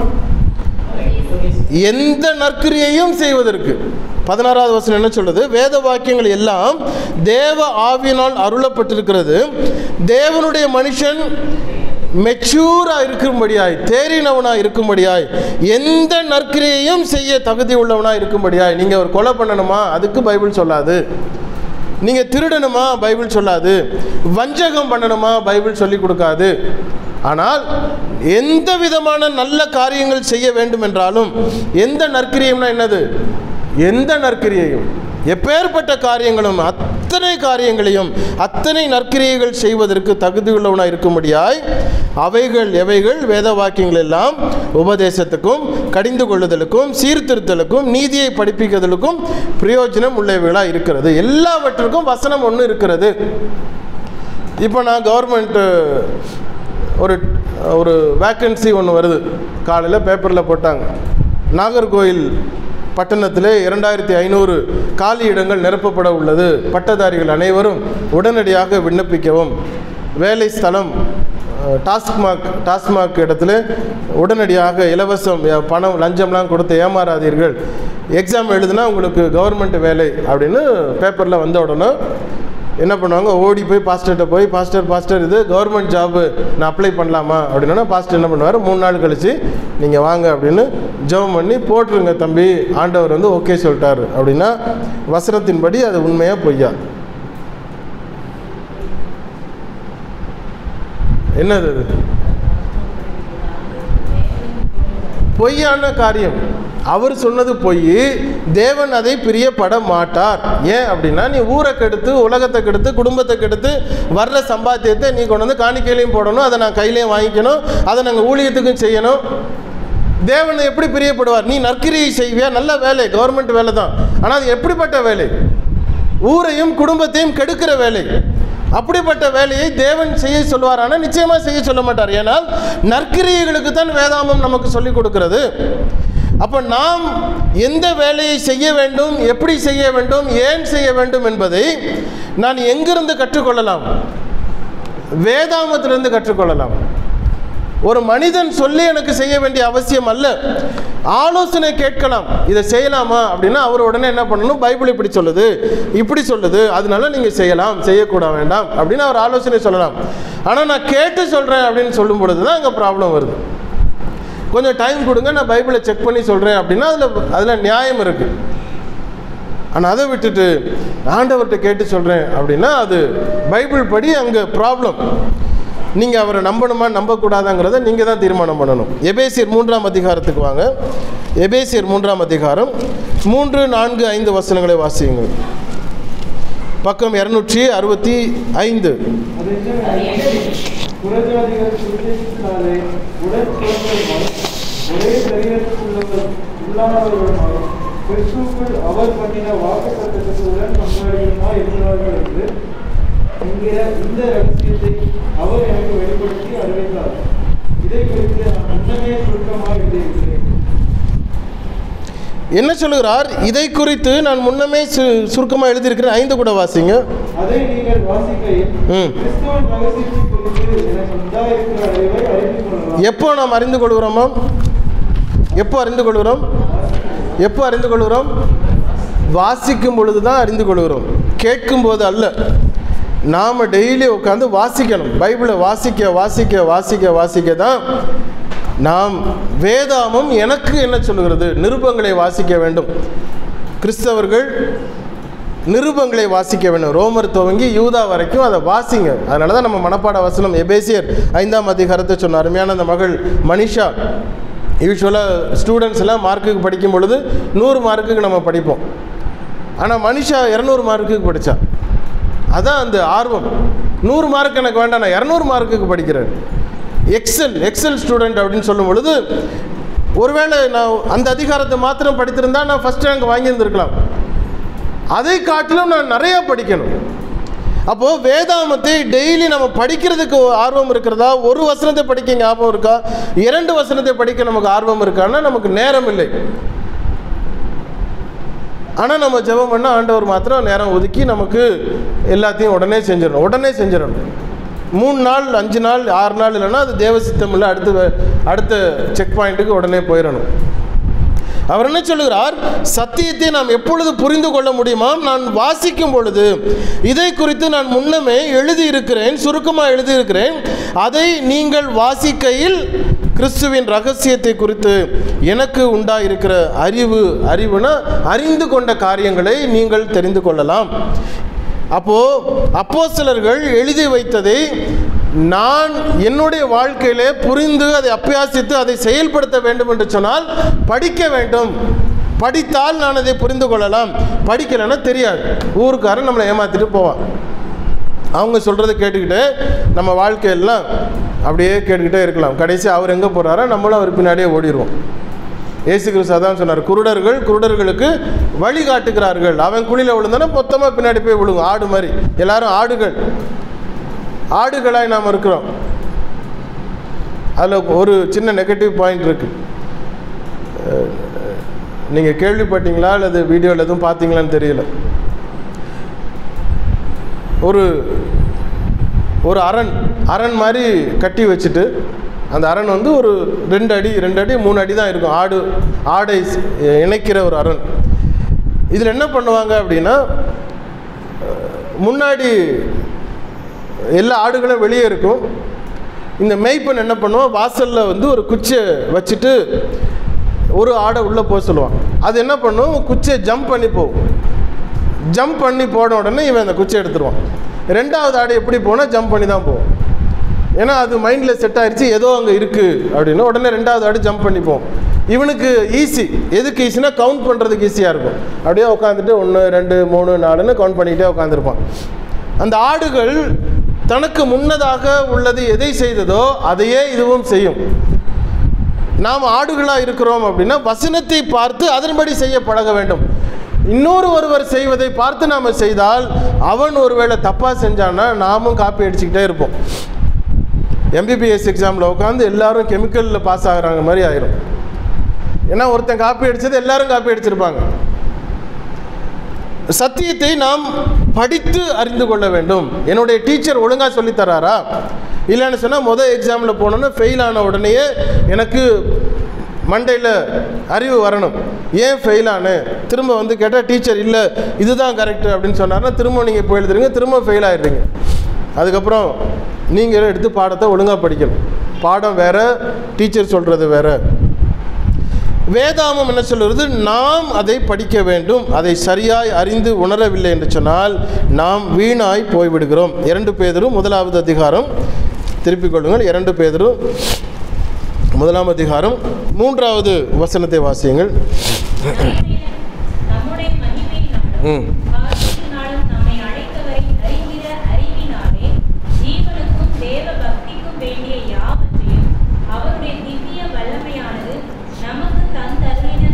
எந்த நற்கிரியையும் செய்வதற்கு பதினாறாவது வசனம் என்ன சொல்றது வேத வாக்கியங்கள் எல்லாம் தேவ ஆவியினால் அருளப்பட்டிருக்கிறது தேவனுடைய மனுஷன் மெச்சூராக இருக்கும்படியாய் தேறினவனாக இருக்கும்படியாய் எந்த நற்கிரியையும் செய்ய தகுதி உள்ளவனாக இருக்கும்படியாய் நீங்கள் ஒரு கொலை பண்ணணுமா அதுக்கு பைபிள் சொல்லாது நீங்கள் திருடணுமா பைபிள் சொல்லாது வஞ்சகம் பண்ணணுமா பைபிள் சொல்லி கொடுக்காது ஆனால் எந்த விதமான நல்ல காரியங்கள் செய்ய வேண்டும் என்றாலும் எந்த நற்கிரியம்னா என்னது எந்த நற்கிரியையும் எப்பேற்பட்ட காரியங்களும் அத்தனை காரியங்களையும் அத்தனை நற்கிரியைகள் செய்வதற்கு தகுதியுள்ளவனாக இருக்கும்படியாய் அவைகள் எவைகள் வேத வாக்கியங்கள் எல்லாம் உபதேசத்துக்கும் கடிந்து கொள்ளுதலுக்கும் சீர்திருத்தலுக்கும் நீதியை படிப்பிக்கிறதுக்கும் பிரயோஜனம் உள்ளவைகளாக இருக்கிறது எல்லாவற்றுக்கும் வசனம் ஒன்று இருக்கிறது இப்போ நான் கவர்மெண்ட்டு ஒரு ஒரு வேக்கன்சி ஒன்று வருது காலையில் பேப்பரில் போட்டாங்க நாகர்கோயில் பட்டணத்தில் இரண்டாயிரத்தி ஐநூறு காலி இடங்கள் நிரப்பப்பட உள்ளது பட்டதாரிகள் அனைவரும் உடனடியாக விண்ணப்பிக்கவும் வேலை ஸ்தலம் அஹ், டாஸ்மாக் டாஸ்மாக் இடத்துல உடனடியாக இலவசம் அஹ், பணம் லஞ்சம்லாம் கொடுத்து ஏமாறாதீர்கள் எக்ஸாம் எழுதுனா உங்களுக்கு கவர்மெண்ட் வேலை அப்படின்னு பேப்பரில் வந்த உடனே என்ன பண்ணுவாங்க ஓடி போய் பாஸ்டர்கிட்ட போய் பாஸ்டர் பாஸ்டர் இது கவர்மெண்ட் ஜாபு நான் அப்ளை பண்ணலாமா அப்படின்னா பாஸ்டர் என்ன பண்ணுவார் மூணு நாள் கழித்து நீங்கள் வாங்க அப்படின்னு ஜெபம் பண்ணி போட்டுருங்க தம்பி ஆண்டவர் வந்து ஓகே சொல்லிட்டாரு அப்படின்னா வசனத்தின்படி அது உண்மையா பொய்யா என்னது அது பொய்யான காரியம் அவர் சொன்னது பொய் தேவன் அதை பிரியப்பட மாட்டார் ஏன் அப்படின்னா நீ ஊரை கெடுத்து உலகத்தை கெடுத்து குடும்பத்தை கெடுத்து வர்ற சம்பாத்தியத்தை நீ கொண்டு வந்து காணிக்கையிலையும் போடணும் அதை நான் கையிலையும் வாங்கிக்கணும் அதை நாங்கள் ஊழியத்துக்கும் செய்யணும் தேவன் எப்படி பிரியப்படுவார் நீ நற்கிரியை செய்வியா நல்ல வேலை கவர்மெண்ட் வேலை தான் ஆனால் அது எப்படிப்பட்ட வேலை ஊரையும் குடும்பத்தையும் கெடுக்கிற வேலை அப்படிப்பட்ட வேலையை தேவன் செய்ய சொல்வார் ஆனால் நிச்சயமாக செய்ய சொல்ல மாட்டார் ஏனால் நற்கிரியைகளுக்கு தான் வேதாமம் நமக்கு சொல்லிக் கொடுக்கிறது அப்போ நாம் எந்த வேலையை செய்ய வேண்டும் எப்படி செய்ய வேண்டும் ஏன் செய்ய வேண்டும் என்பதை நான் எங்கிருந்து கற்றுக்கொள்ளலாம் வேதாமத்திலிருந்து கற்றுக்கொள்ளலாம் ஒரு மனிதன் சொல்லி எனக்கு செய்ய வேண்டிய அவசியம் அல்ல ஆலோசனை கேட்கலாம் இதை செய்யலாமா அப்படின்னா அவர் உடனே என்ன பண்ணணும் பைபிள் இப்படி சொல்லுது இப்படி சொல்லுது அதனால நீங்கள் செய்யலாம் செய்யக்கூட வேண்டாம் அப்படின்னு அவர் ஆலோசனை சொல்லலாம் ஆனால் நான் கேட்டு சொல்கிறேன் அப்படின்னு சொல்லும் பொழுது தான் அங்கே ப்ராப்ளம் வருது கொஞ்சம் டைம் கொடுங்க நான் பைபிளை செக் பண்ணி சொல்கிறேன் அப்படின்னா அதில் அதில் நியாயம் இருக்குது ஆனால் அதை விட்டுட்டு ஆண்டவர்கிட்ட கேட்டு சொல்கிறேன் அப்படின்னா அது பைபிள் படி அங்கே ப்ராப்ளம் நீங்கள் அவரை நம்பணுமா நம்பக்கூடாதாங்கிறத நீங்கள் தான் தீர்மானம் பண்ணணும் எபேசியர் மூன்றாம் அதிகாரத்துக்கு வாங்க எபேசியர் மூன்றாம் அதிகாரம் மூன்று நான்கு ஐந்து வசனங்களை வாசியுங்கள் பக்கம் இரநூற்றி அறுபத்தி ஐந்து அது என்ன புறஜாதிகள் சுவிசேஷத்தினாலே உடன் பிறந்தவருமாய் ஒரே சரீரத்துக்குள்ளவர் உள்ளானவர்களுமாய் கிறிஸ்துவுக்குள் அவர் பண்ணின வாக்குத்தத்தத்துக்கு உடன் பங்காளியுமாய் இருக்கிறார்கள் என்று என்கிற இந்த ரகசியத்தை அவர் எனக்கு வெளிப்படுத்தி அறிவித்தார் இதை குறித்து நான் முன்னமே சுருக்கமாக எழுதியிருக்கிறேன் என்ன சொல்லுகிறார் இதை குறித்து நான் முன்னமே சு சுருக்கமாக எழுதியிருக்கிறேன் ஐந்து கூட வாசிங்க அதை நீங்கள் வாசிக்கையில் ம். கிறிஸ்துவின் ரகசியத்தை குறித்து எனக்கு உண்டாயிருக்கிற அறிவை அறிந்து கொள்ளலாம் எப்போ நாம் அறிந்து கொள்கிறோமோ எப்போ அறிந்து கொள்கிறோம் எப்போ அறிந்து கொள்கிறோம் வாசிக்கும் பொழுது தான் அறிந்து கொள்கிறோம் கேட்கும் போது அல்ல நாம் டெய்லி உட்காந்து வாசிக்கணும் பைபிளை வாசிக்க வாசிக்க வாசிக்க வாசிக்க தான் நாம் வேதாமம் எனக்கு என்ன சொல்லுகிறது நிருபங்களை வாசிக்க வேண்டும் கிறிஸ்தவர்கள் நிருபங்களை வாசிக்க வேண்டும் ரோமர் துவங்கி யூதா வரைக்கும் அதை வாசிங்க அதனால தான் நம்ம மனப்பாட வசனம் எபேசியர் ஐந்தாம் அதிகாரத்தை சொன்ன அருமையான அந்த மகள் மனிஷா யூஸ்வலாக ஸ்டூடெண்ட்ஸ் எல்லாம் மார்க்குக்கு படிக்கும் பொழுது நூறு மார்க்குக்கு நம்ம படிப்போம் ஆனால் மனிஷா இரநூறு மார்க்குக்கு படித்தா அதான் அந்த ஆர்வம் நூறு மார்க் எனக்கு வேண்டாம் நான் இரநூறு மார்க்குக்கு படிக்கிறேன் எக்ஸல் எக்ஸல் ஸ்டூடெண்ட் அப்படின்னு சொல்லும் பொழுது ஒருவேளை நான் அந்த அதிகாரத்தை மாத்திரம் படித்திருந்தா நான் ஃபஸ்ட் ரேங்க் வாங்கியிருந்திருக்கலாம் அதை காட்டிலும் நான் நிறையா படிக்கணும் அப்போது வேதாமத்தை டெய்லி நம்ம படிக்கிறதுக்கு ஆர்வம் இருக்கிறதா ஒரு வசனத்தை படிக்க ஞாபகம் இருக்கா இரண்டு வசனத்தை படிக்க நமக்கு ஆர்வம் இருக்கான்னா நமக்கு நேரம் இல்லை ஆனால் நம்ம ஜெபம் பண்ணால் ஆண்டவர் மாத்திரம் நேரம் ஒதுக்கி நமக்கு எல்லாத்தையும் உடனே செஞ்சிடணும் உடனே செஞ்சிடணும் மூணு நாள் அஞ்சு நாள் ஆறு நாள் இல்லைன்னா அது தேவ சித்தம் இல்லை அடுத்த வே- அடுத்த செக் பாயிண்ட்டுக்கு உடனே போயிடணும் அவர் என்ன சொல்லுகிறார் சத்தியத்தை நாம் எப்பொழுது புரிந்து கொள்ள முடியுமா நான் வாசிக்கும் பொழுது இதை குறித்து நான் முன்னமே எழுதியிருக்கிறேன் சுருக்கமாக எழுதியிருக்கிறேன் அதை நீங்கள் வாசிக்கையில் கிறிஸ்துவின் ரகசியத்தை குறித்து எனக்கு உண்டாயிருக்கிற அறிவு அறிவுனா அறிந்து கொண்ட காரியங்களை நீங்கள் தெரிந்து கொள்ளலாம் அப்போ அப்போஸ்தலர்கள் எழுதி வைத்ததை நான் என்னுடைய வாழ்க்கையிலே புரிந்து அதை அபியாசித்து அதை செயல்படுத்த வேண்டும் என்று சொன்னால் படிக்க வேண்டும் படித்தால் நான் அதை புரிந்து கொள்ளலாம் படிக்கலைன்னா தெரியாது ஊருக்காரன் நம்மளை ஏமாத்திட்டு போவான் அவங்க சொல்கிறத கேட்டுக்கிட்டு நம்ம வாழ்க்கையெல்லாம் அப்படியே கேட்டுக்கிட்டே இருக்கலாம் கடைசி அவர் எங்கே போகிறாரோ நம்மளும் அவர் பின்னாடியே ஓடிடுவோம் இயேசு கிறிஸ்து அதான் சொன்னார் குருடர்கள் குருடர்களுக்கு வழி காட்டுகிறார்கள் அவன் குழியில் விழுந்தானா மொத்தமாக பின்னாடி போய் விழுகும் ஆடு மாதிரி எல்லாரும் ஆடுகள் ஆடுகளாய் நாம் இருக்கிறோம் அதில் ஒரு சின்ன நெகட்டிவ் பாயிண்ட் இருக்குது நீங்கள் கேள்விப்பட்டீங்களா அல்லது வீடியோவில் எதுவும் பார்த்தீங்களான்னு தெரியல ஒரு ஒரு அரண் அரண் மாதிரி கட்டி வச்சுட்டு அந்த அரண் வந்து ஒரு ரெண்டு அடி ரெண்டு அடி மூணு அடி தான் இருக்கும் ஆடு ஆடை ஸ்- இணைக்கிற ஒரு அரண் இதில் என்ன பண்ணுவாங்க அப்படின்னா அஹ், முன்னாடி எல்லா ஆடுகளும் வெளியே இருக்கும் இந்த மேய்ப்பன் என்ன பண்ணுவான் வாசலில் வந்து ஒரு குச்சியை வச்சுட்டு ஒரு ஆடை உள்ளே போக சொல்லுவான் அது என்ன பண்ணும் குச்சியை ஜம்ப் பண்ணி போகும் ஜம்ப் பண்ணி போன உடனே இவன் அந்த குச்சியை எடுத்துருவான் ரெண்டாவது ஆடு எப்படி போனால் ஜம்ப் பண்ணி தான் போகும் ஏன்னா அது மைண்டில் செட் ஆயிடுச்சு ஏதோ அங்கே இருக்குது அப்படின்னு உடனே ரெண்டாவது ஆடு ஜம்ப் பண்ணி போகும் இவனுக்கு ஈஸி எதுக்கு ஈஸினா கவுண்ட் பண்ணுறதுக்கு ஈஸியாக இருக்கும் அப்படியே உட்காந்துட்டு ஒன்று ரெண்டு மூணு நாலுன்னு கவுண்ட் பண்ணிக்கிட்டே உட்காந்துருப்பான் அந்த ஆடுகள் தனக்கு முன்னதாக உள்ளது எதை செய்ததோ அதையே இதுவும் செய்யும் நாம் ஆடுகளாக இருக்கிறோம் அப்படின்னா வசனத்தை பார்த்து அதன்படி செய்ய பழக வேண்டும் இன்னொரு ஒருவர் செய்வதை பார்த்து நாம் செய்தால் அவன் ஒருவேளை தப்பாக செஞ்சான்னா நாமும் காப்பி அடிச்சுக்கிட்டே இருப்போம் எம்பிபிஎஸ் எக்ஸாமில் உட்காந்து எல்லாரும் கெமிக்கலில் பாஸ் ஆகுறாங்க மாதிரி ஆயிரும் ஏன்னா ஒருத்தன் காப்பி அடித்தது எல்லாரும் காப்பி அடிச்சிருப்பாங்க சத்தியத்தை நாம் படித்து அறிந்து கொள்ள வேண்டும் என்னுடைய டீச்சர் ஒழுங்காக சொல்லித் தராரா இல்லைன்னு சொன்னால் முதல் எக்ஸாமில் போனோன்னா ஃபெயில் ஆன உடனேயே எனக்கு மண்டையில் அறிவு வரணும் ஏன் ஃபெயில் ஆனேன் திரும்ப வந்து கேட்டால் டீச்சர் இல்லை இதுதான் கரெக்டு அப்படின்னு சொன்னார்னா திரும்ப நீங்கள் போய் எழுதுறீங்க திரும்ப ஃபெயில் ஆயிடுறீங்க அதுக்கப்புறம் நீங்கள் எடுத்து பாடத்தை ஒழுங்காக படிக்கணும் பாடம் வேற டீச்சர் சொல்கிறது வேற வேதாமம் என்ன சொல்கிறது நாம் அதை படிக்க வேண்டும் அதை சரியாய் அறிந்து உணரவில்லை என்று சொன்னால் நாம் வீணாய் போய்விடுகிறோம் இரண்டு பேதரும் முதலாவது அதிகாரம் திருப்பிக் கொள்ளுங்கள் இரண்டு பேதரும் முதலாம் அதிகாரம் மூன்றாவது வசனத்தை வாசியுங்கள் நம்முடைய மகிமை ம். காலத்தினாலும் நம்மை அழைத்தவரை அறிகிற அறிவினாலே ஜீவனுக்கும் தேவ பக்திக்கும்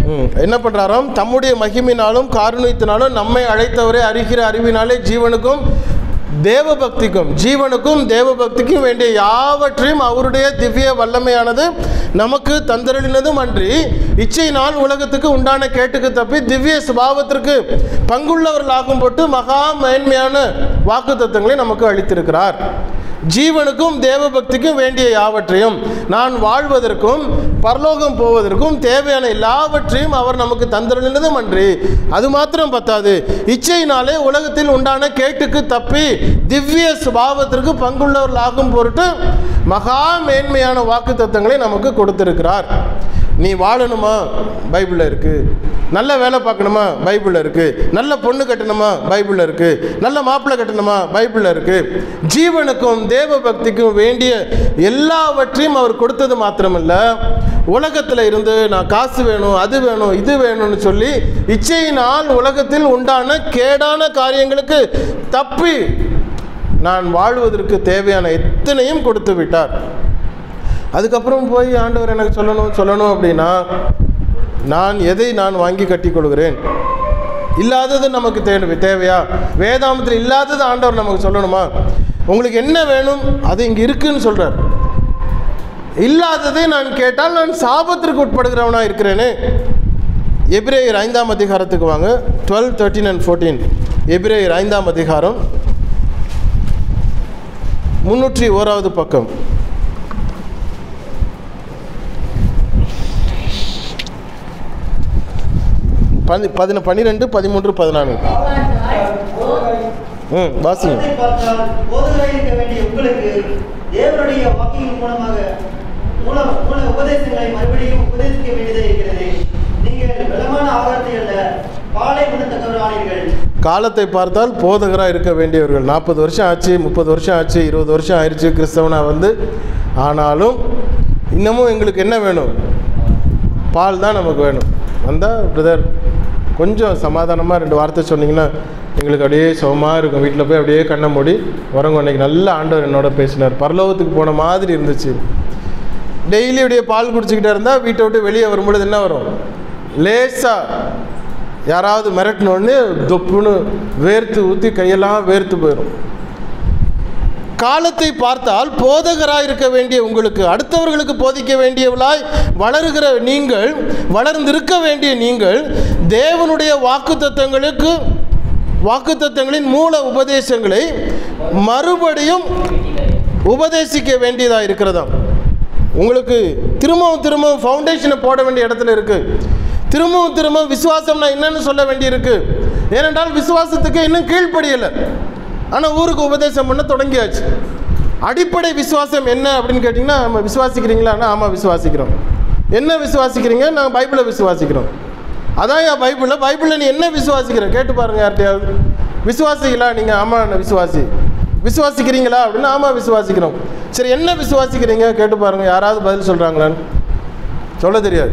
ம், என்ன பண்ணுறாராம் தம்முடைய மகிமினாலும் காருண்யத்தினாலும் நம்மை அழைத்தவரை அறிகிற அறிவினாலே ஜீவனுக்கும் தேவபக்திக்கும் ஜீவனுக்கும் தேவபக்திக்கும் வேண்டிய யாவற்றையும் அவருடைய திவ்ய வல்லமையானது நமக்கு தந்தருளினதும் அன்றி இச்சையினால் உலகத்துக்கு உண்டான கேட்டுக்கு தப்பி திவ்ய சுபாவத்திற்கு பங்குள்ளவர்களாகும் போட்டு மகா மேன்மையான வாக்குத்தத்தங்களை நமக்கு அளித்திருக்கிறார் ஜீவனுக்கும் தேவபக்திக்கும் வேண்டிய யாவற்றையும் நான் வாழ்வதற்கும் பரலோகம் போவதற்கும் தேவையான எல்லாவற்றையும் அவர் நமக்கு தந்திருந்ததும் அன்றி அது மாத்திரம் பத்தாது இச்சையினாலே உலகத்தில் உண்டான கேட்டுக்கு தப்பி திவ்ய சுபாவத்திற்கு பங்குள்ளவர்களாகும் பொருட்டு மகா மேன்மையான வாக்கு தத்தங்களை நமக்கு கொடுத்திருக்கிறார் நீ வாழணுமா பைபிளில் இருக்குது நல்ல வேலை பார்க்கணுமா பைபிளில் இருக்குது நல்ல பொண்ணு கட்டணுமா பைபிளில் இருக்குது நல்ல மாப்பிள்ளை கட்டணுமா பைபிளில் இருக்குது ஜீவனுக்கும் தேவ பக்திக்கும் வேண்டிய எல்லாவற்றையும் அவர் கொடுத்தது மாத்திரமல்ல உலகத்தில் இருந்து நான் காசு வேணும் அது வேணும் இது வேணும்னு சொல்லி இச்சையினால் உலகத்தில் உண்டான கேடான காரியங்களுக்கு தப்பி நான் வாழ்வதற்கு தேவையான எத்தனையும் கொடுத்து விட்டார் அதுக்கப்புறம் போய் ஆண்டவர் எனக்கு சொல்லணும் சொல்லணும் அப்படின்னா நான் எதை நான் வாங்கி கட்டி கொள்கிறேன் இல்லாதது நமக்கு தேவை தேவையா வேதாமத்தில் இல்லாதது ஆண்டவர் நமக்கு சொல்லணுமா உங்களுக்கு என்ன வேணும் அது இங்கே இருக்குன்னு சொல்கிறார் இல்லாததை நான் கேட்டால் நான் சாபத்திற்கு உட்படுகிறவனா இருக்கிறேனே எபிரேயர் ஐந்தாம் அதிகாரத்துக்கு வாங்க டுவெல் தேர்ட்டீன் அண்ட் ஃபோர்டீன் எபிரேயர் ஐந்தாம் அதிகாரம் முன்னூற்றி ஓராவது பக்கம் பதி பதின பன்னிரெண்டு பதிமூன்று பதினான்கு ம் வாசிங்க படத்தை பார்த்தால் போதகராய் இருக்க வேண்டிய உங்களுக்கு தேவனுடைய வாக்கியின் மூலமாக மூல மூல உபதேசங்களை மறுபடியும் உபதேசிக்க வேண்டியதே இருக்கிறது நீங்கள் பலமான ஆகாரத்தை அல்ல பாலை உண்ணத்தக்கவரானீர்கள் காலத்தை பார்த்தால் போதகராக இருக்க வேண்டியவர்கள் நாற்பது வருஷம் ஆச்சு முப்பது வருஷம் ஆச்சு இருபது வருஷம் ஆயிடுச்சு கிறிஸ்தவனா வந்து ஆனாலும் இன்னமும் எங்களுக்கு என்ன வேணும் பால் தான் நமக்கு வேணும் வந்தால் பிரதர் கொஞ்சம் சமாதானமாக ரெண்டு வார்த்தை சொன்னீங்கன்னா எங்களுக்கு அப்படியே சுகமாக இருக்கும் வீட்டில் போய் அப்படியே கண்ணை மூடி உறங்க அன்னைக்கு நல்ல ஆண்டவர் என்னோட பேசினார் பரலோகத்துக்கு போன மாதிரி இருந்துச்சு டெய்லி அப்படியே பால் குடிச்சிக்கிட்டே இருந்தால் வீட்டை விட்டு வெளியே வரும்பொழுது என்ன வரும் லேசாக யாராவது மிரட்டினோடனே தொப்புன்னு வேர்த்து ஊற்றி கையெல்லாம் வேர்த்து போயிடும் காலத்தை பார்த்தால் போதகராய் இருக்க வேண்டிய உங்களுக்கு அடுத்தவர்களுக்கு போதிக்க வேண்டியவளாய் வளருகிற நீங்கள் வளர்ந்திருக்க வேண்டிய நீங்கள் தேவனுடைய வாக்குத்தத்தங்களுக்கு வாக்குத்தத்தங்களின் மூல உபதேசங்களை மறுபடியும் உபதேசிக்க வேண்டியதாக இருக்கிறதாம் உங்களுக்கு திரும்பவும் திரும்பவும் ஃபவுண்டேஷனை போட வேண்டிய இடத்துல இருக்கு திரும்பவும் திரும்பவும் விசுவாசம்னா என்னன்னு சொல்ல வேண்டியிருக்கு ஏனென்றால் விசுவாசத்துக்கு இன்னும் கீழ்ப்படியலை ஆனால் ஊருக்கு உபதேசம் பண்ண தொடங்கியாச்சு அடிப்படை விசுவாசம் என்ன அப்படின்னு கேட்டிங்கன்னா நம்ம விசுவாசிக்கிறீங்களான்னா ஆமாம் விசுவாசிக்கிறோம் என்ன விசுவாசிக்கிறீங்க நாங்கள் பைபிளை விசுவாசிக்கிறோம் அதான் என் பைபிளில் பைபிளில் நீ என்ன விசுவாசிக்கிற கேட்டு பாருங்க யார்கிட்டயாவது விசுவாசிங்களா நீங்கள் ஆமாம் நான் விசுவாசி விசுவாசிக்கிறீங்களா அப்படின்னா ஆமாம் விசுவாசிக்கிறோம் சரி என்ன விசுவாசிக்கிறீங்க கேட்டு பாருங்க யாராவது பதில் சொல்கிறாங்களான்னு சொல்ல தெரியாது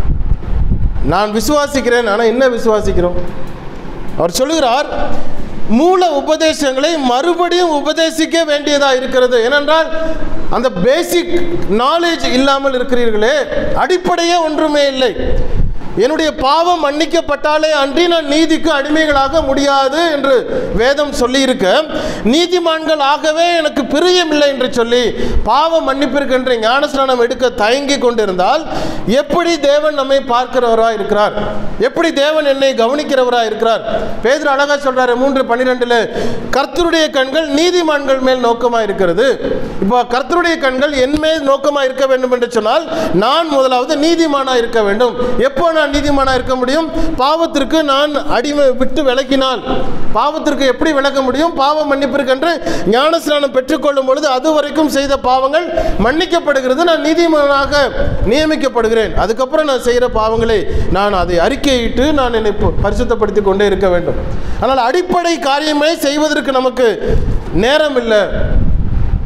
நான் விசுவாசிக்கிறேன் ஆனால் என்ன விசுவாசிக்கிறோம் அவர் சொல்லுகிறார் மூல உபதேசங்களை மறுபடியும் உபதேசிக்க வேண்டியதாக இருக்கிறது ஏனென்றால் அந்த பேசிக் நாலேஜ் இல்லாமல் இருக்கிறீர்களே அடிப்படையே ஒன்றுமே இல்லை என்னுடைய பாவம் மன்னிக்கப்பட்டாலே அன்றி நான் நீதிக்கு அடிமைகளாக முடியாது என்று வேதம் சொல்லியிருக்க நீதிமான்கள் ஆகவே எனக்கு பிரியமில்லை என்று சொல்லி பாவ மன்னிப்பிற்கென்று ஞானஸ்நானம் எடுக்க தயங்கி கொண்டிருந்தால் எப்படி தேவன் நம்மை பார்க்கிறவராக இருக்கிறார் எப்படி தேவன் என்னை கவனிக்கிறவராக இருக்கிறார் பேதர் அழகா சொல்றாரு மூன்று பன்னிரெண்டுல கர்த்தருடைய கண்கள் நீதிமான்கள் மேல் நோக்கமாக இருக்கிறது இப்போ கர்த்தருடைய கண்கள் என் மேல் நோக்கமாக இருக்க வேண்டும் என்று சொன்னால் நான் முதலாவது நீதிமானா இருக்க வேண்டும் எப்போ நான் நீதிமானா இருக்க முடியும் பாவத்திற்கு நான் அடிமை விட்டு விலக்கினால் பாவத்திற்கு எப்படி விளக்க முடியும் பாவ மன்னிப்பிற்கென்று ஞானஸ்நானம் பெற்றுக்கொள்ளும் பொழுது அது வரைக்கும் செய்த பாவங்கள் மன்னிக்கப்படுகிறது நான் நீதிமானாக நியமிக்கப்படுகிறேன் அதுக்கப்புறம் நான் செய்கிற பாவங்களை நான் அதை அறிக்கையிட்டு நான் என்னை ப- பரிசுத்தப்படுத்தி கொண்டே இருக்க வேண்டும் ஆனால் அடிப்படை காரியமே செய்வதற்கு நமக்கு நேரம் இல்லை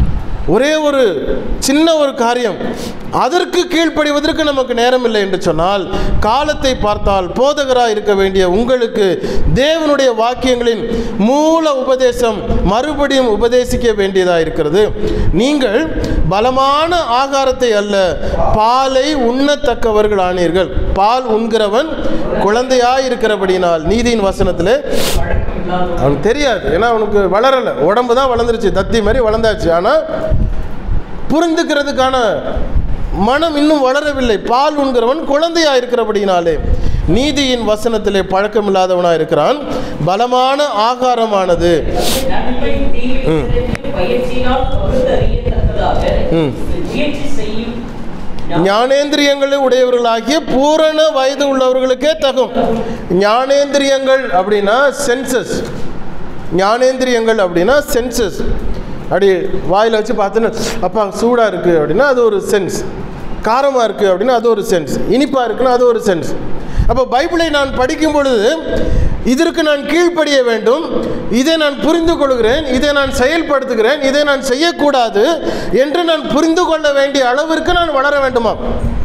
ஒரே ஒரு சின்ன ஒரு காரியம் அதற்கு கீழ்ப்படிவதற்கு நமக்கு நேரம் இல்லை என்று சொன்னால் காலத்தை பார்த்தால் போதகராக இருக்க வேண்டிய உங்களுக்கு தேவனுடைய வாக்கியங்களின் மூல உபதேசம் மறுபடியும் உபதேசிக்க வேண்டியதாக இருக்கிறது நீங்கள் பலமான ஆகாரத்தை அல்ல பாலை உண்ணத்தக்கவர்கள் ஆனீர்கள் பால் உண்கிறவன் குழந்தையாய் இருக்கிறபடினால் நீதியின் வசனத்திலே பழக்கம் இல்லாத அவனுக்கு தெரியாது ஏன்னா அவனுக்கு வளரலை உடம்பு தான் வளர்ந்துருச்சு தத்தி மாதிரி வளர்ந்தாச்சு ஆனால் புரிந்துக்கிறதுக்கான மனம் இன்னும் வளரவில்லை பால் உண்கிறவன் குழந்தையாக இருக்கிறபடினாலே நீதியின் வசனத்திலே பழக்கமில்லாதவனாக இருக்கிறான் பலமான ஆகாரமானது நன்மை தீமை தெரிந்து பயிற்சியினால் பகுத்தறியத்தக்கதாக ம். முயற்சி செய்யும் ஞானேந்திரியங்களை உடையவர்களாகிய பூரண வயது உள்ளவர்களுக்கே தகும் ஞானேந்திரியங்கள் அப்படின்னா சென்சஸ் ஞானேந்திரியங்கள் அப்படின்னா சென்சஸ் அப்படி வாயில் வச்சு பார்த்துன்னு அப்பா சூடாக இருக்குது அப்படின்னா அது ஒரு சென்ஸ் காரமாக இருக்குது அப்படின்னா அது ஒரு சென்ஸ் இனிப்பாக இருக்குன்னா அது ஒரு சென்ஸ் அப்போ பைபிளை நான் படிக்கும் பொழுது இதற்கு நான் கீழ்ப்படிய வேண்டும் இதை நான் புரிந்து கொள்கிறேன் இதை நான் செயல்படுத்துகிறேன் இதை நான் செய்யக்கூடாது என்று நான் புரிந்து கொள்ள வேண்டிய அளவிற்கு நான் வளர வேண்டுமா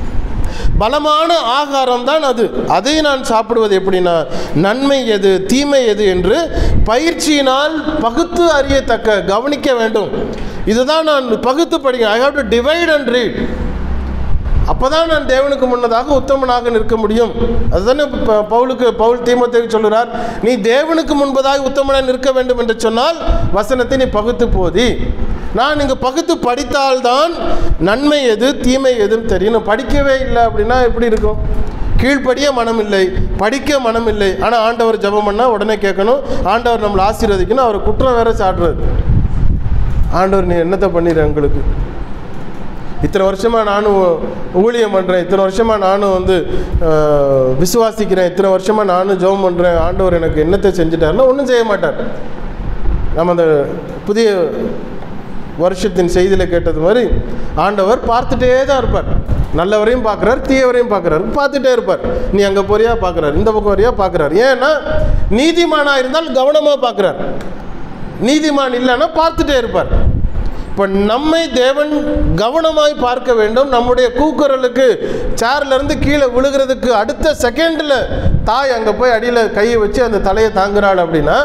பலமான ஆகாரம் தான் அது அதை நான் சாப்பிடுவது எப்படின்னா நன்மை எது தீமை எது என்று பயிற்சியினால் பகுத்து அறியத்தக்க கவனிக்க வேண்டும் இதுதான் நான் பகுத்து படிக்க I have to divide and read அப்பதான் நான் தேவனுக்கு முன்னதாக உத்தமனாக நிற்க முடியும் அதுதானே ப- பவுலுக்கு பவுல் தீமோத்தேயுக்கு சொல்கிறார் நீ தேவனுக்கு முன்பதாக உத்தமனாக நிற்க வேண்டும் என்று சொன்னால் வசனத்தை நீ பகுத்து போதி நான் இங்கே பகுத்து படித்தால்தான் நன்மை எது தீமை எதுன்னு தெரியும் நான் படிக்கவே இல்லை அப்படின்னா எப்படி இருக்கும் கீழ்ப்படிய மனம் இல்லை படிக்க மனம் இல்லை ஆனால் ஆண்டவர் ஜெபம் பண்ணால் உடனே கேட்கணும் ஆண்டவர் நம்மளை ஆசீர்வதிக்கணும் அவர் குற்றம் வேற சாட்டுறது ஆண்டவர் நீ என்னத்தை பண்ணிடுற எங்களுக்கு இத்தனை வருஷமாக நானும் ஊழியம் பண்ணுறேன் இத்தனை வருஷமாக நானும் வந்து அஹ், விசுவாசிக்கிறேன் இத்தனை வருஷமாக நானும் ஜெபம் பண்ணுறேன் ஆண்டவர் எனக்கு என்னத்தை செஞ்சுட்டாருன்னா ஒன்றும் செய்ய மாட்டார் நம்ம அந்த புதிய வருஷத்தின் செய்தியில் கேட்டது மாதிரி ஆண்டவர் பார்த்துட்டே தான் இருப்பார் நல்லவரையும் பார்க்குறார் தீயவரையும் பார்க்குறாரு பார்த்துட்டே இருப்பார் நீ அங்கே போறியா பார்க்குறாரு இந்த பக்கம் வரியா பார்க்குறாரு ஏன்னா நீதிமானாக இருந்தால் கவனமாக பார்க்குறார் நீதிமான் இல்லைன்னா பார்த்துட்டே இருப்பார் இப்போ நம்மை தேவன் கவனமாய் பார்க்க வேண்டும் நம்முடைய கூக்குரலுக்கு சேர்ல இருந்து கீழே விழுகிறதுக்கு அடுத்த செகண்டில் தாய் அங்கே போய் அடியில் கையை வச்சு அந்த தலையை தாங்குறாள் அப்படின்னா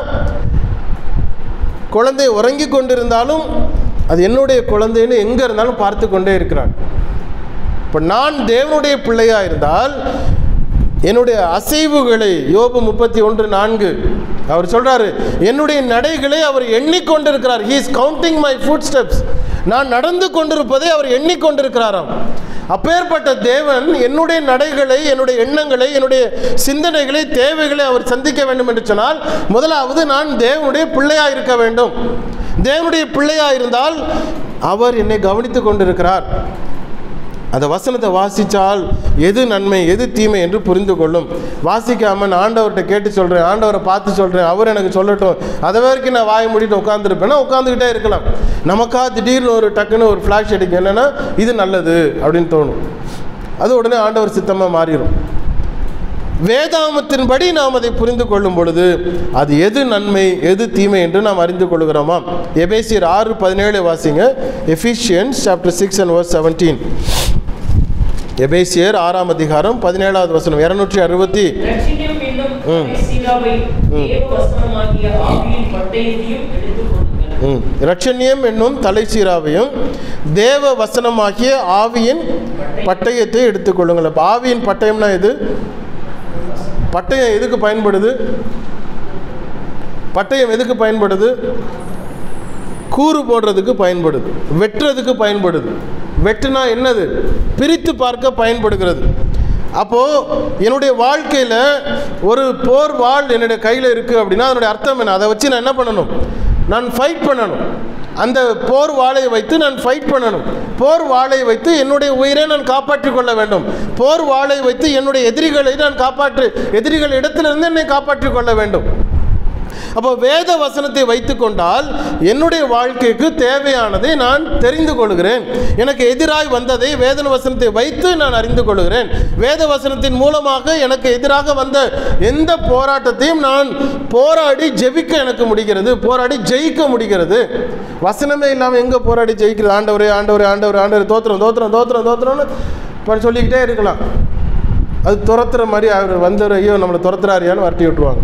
குழந்தை உறங்கி கொண்டிருந்தாலும் அது என்னுடைய குழந்தைன்னு எங்கே இருந்தாலும் பார்த்து கொண்டே இருக்கிறான் இப்போ நான் தேவனுடைய பிள்ளையாக இருந்தால் என்னுடைய அசைவுகளை யோபு முப்பத்தி ஒன்று நான்கு அவர் சொல்றாரு என்னுடைய நடைகளை அவர் எண்ணிக்கொண்டிருக்கிறார் he is counting my foot steps நான் நடந்து கொண்டிருப்பதை அவர் எண்ணிக்கொண்டிருக்கிறாராம் அப்பேற்பட்ட தேவன் என்னுடைய நடைகளை என்னுடைய எண்ணங்களை என்னுடைய சிந்தனைகளை தேவைகளை அவர் சந்திக்க வேண்டும் என்று சொன்னால் முதலாவது நான் தேவனுடைய பிள்ளையாக இருக்க வேண்டும் தேவனுடைய பிள்ளையாக இருந்தால் அவர் என்னை கவனித்துக் கொண்டிருக்கிறார் அந்த வசனத்தை வாசித்தால் எது நன்மை எது தீமை என்று புரிந்து கொள்ளும் வாசிக்காம நான் ஆண்டவர்கிட்ட கேட்டு சொல்கிறேன் ஆண்டவரை பார்த்து சொல்கிறேன் அவர் எனக்கு சொல்லட்டும் அதை வரைக்கும் நான் வாயை மூடிட்டு உட்காந்துருப்பேன்னா உட்காந்துக்கிட்டே இருக்கலாம் நமக்கா திடீர்னு ஒரு டக்குன்னு ஒரு ஃப்ளாஷ் அடிக்கும் என்னென்னா இது நல்லது அப்படின்னு தோணும் அது உடனே ஆண்டவர் சித்தமாக மாறிடும் வேதாமத்தின்படி நாம் அதை புரிந்து கொள்ளும் பொழுது அது எது நன்மை எது தீமை என்று நாம் அறிந்து கொள்கிறோமா எபேசியர் ஆறு பதினேழு வாசிங்க Ephesians chapter six and verse seventeen எபேசியர் ஆறாம் அதிகாரம் பதினேழாவது வசனம் இருநூற்றி அறுபத்தி ரட்சியம் என்னும் ம். சீலாவை தேவ வசனமாகிய ஆவியின் பட்டயத்தையும் எடுத்துக் கொள்ளுங்கள் ம், இரட்சணியம் என்னும் தலைச்சீராவையும் தேவ வசனமாகிய ஆவியின் பட்டயத்தை எடுத்துக்கொள்ளுங்கள் அப்போ ஆவியின் பட்டயம்னா எது பட்டயம் எதுக்கு பயன்படுது பட்டயம் எதுக்கு பயன்படுது கூறு போடுறதுக்கு பயன்படுது வெட்டுறதுக்கு பயன்படுது வெட்டுனா என்னது பிரித்து பார்க்க பயன்படுகிறது அப்போது என்னுடைய வாழ்க்கையில் ஒரு போர் வாள் என்னுடைய கையில் இருக்குது அப்படின்னா அதனுடைய அர்த்தம் என்ன அதை வச்சு நான் என்ன பண்ணணும் நான் ஃபைட் பண்ணணும் அந்த போர் வாளை வைத்து நான் ஃபைட் பண்ணணும் போர் வாளை வைத்து என்னுடைய உயிரை நான் காப்பாற்றிக் கொள்ள வேண்டும் போர் வாளை வைத்து என்னுடைய எதிரிகளை நான் காப்பாற்று எதிரிகள் இடத்திலிருந்து என்னை காப்பாற்றிக் கொள்ள வேண்டும் அப்போ வேத வசனத்தை வைத்துக்கொண்டால் என்னுடைய வாழ்க்கைக்கு தேவையானதை நான் தெரிந்து கொள்கிறேன் எனக்கு எதிராய் வந்ததை வேத வசனத்தை வைத்து நான் அறிந்து கொள்கிறேன் வேத வசனத்தின் மூலமாக எனக்கு எதிராக வந்த எந்த போராட்டத்தையும் நான் போராடி ஜெபிக்க எனக்கு முடிகிறது போராடி ஜெயிக்க முடிகிறது வசனமே இல்லாமல் எங்கே போராடி ஜெயிக்கிறது ஆண்டவரே ஆண்டவரே ஆண்டவரே ஆண்டவரே தோத்திரம் தோத்திரம் தோத்திரம் தோத்திரம்னு இப்போ சொல்லிக்கிட்டே இருக்கலாம் அது துரத்துற மாதிரி அவர் வந்தவர் ஐயோ நம்மளை துரத்துறாரியான்னு வரட்டி விட்டுருவாங்க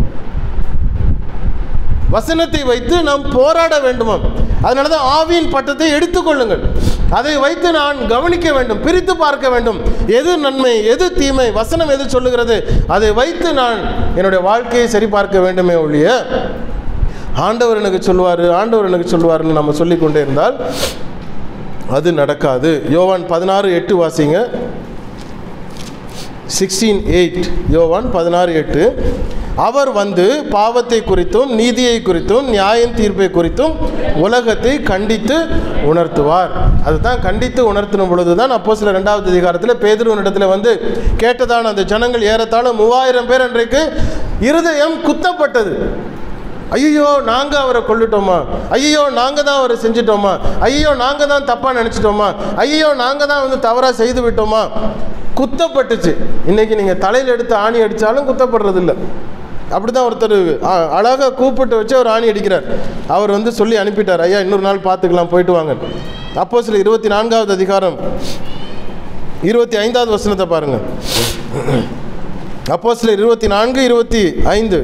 வசனத்தை வைத்து நாம் போராட வேண்டுமாம் அதனால தான் ஆவியின் பட்டத்தை எடுத்துக்கொள்ளுங்கள் அதை வைத்து நான் கவனிக்க வேண்டும் பிரித்து பார்க்க வேண்டும் எது நன்மை எது தீமை வசனம் எது சொல்லுகிறது அதை வைத்து நான் என்னுடைய வாழ்க்கையை சரி பார்க்க வேண்டுமே ஒழிய ஆண்டவர் எனக்கு சொல்லுவார் ஆண்டவர் எனக்கு சொல்லுவார்னு நம்ம சொல்லிக்கொண்டே இருந்தால் அது நடக்காது யோவான் பதினாறு எட்டு வாசிங்க சிக்ஸ்டீன் எயிட் யோவான் பதினாறு எட்டு அவர் வந்து பாவத்தை குறித்தும் நீதியை குறித்தும் நியாயம் தீர்ப்பை குறித்தும் உலகத்தை கண்டித்து உணர்த்துவார் அதுதான் கண்டித்து உணர்த்தின பொழுது தான் அப்போ சில ரெண்டாவது அதிகாரத்தில் பேதுருவனிடத்தில் வந்து கேட்டதான அந்த ஜனங்கள் ஏறத்தாழ மூவாயிரம் பேர் அன்றைக்கு இருதயம் குத்தப்பட்டது ஐயோ நாங்கள் அவரை கொல்லிட்டோமா ஐயோ நாங்கள் தான் அவரை செஞ்சிட்டோமா ஐயோ நாங்கள் தான் தப்பாக நினச்சிட்டோமா ஐயோ நாங்கள் தான் வந்து தவறாக செய்து விட்டோமா குத்தப்பட்டுச்சு இன்னைக்கு நீங்கள் தலையில் எடுத்து ஆணி அடித்தாலும் குத்தப்படுறதில்ல அப்படி தான் ஒருத்தர் அ- அழகா கூப்பிட்டு வச்சு அவர் ஆணி அடிக்கிறார் அவர் வந்து சொல்லி அனுப்பிட்டார் ஐயா இன்னொரு நாள் பார்த்துக்கலாம் போயிட்டு வாங்க அப்போ சில இருபத்தி நான்காவது அதிகாரம் இருபத்தி ஐந்தாவது வசனத்தை பாருங்கள் அப்போ சில இருபத்தி நான்கு இருபத்தி ஐந்து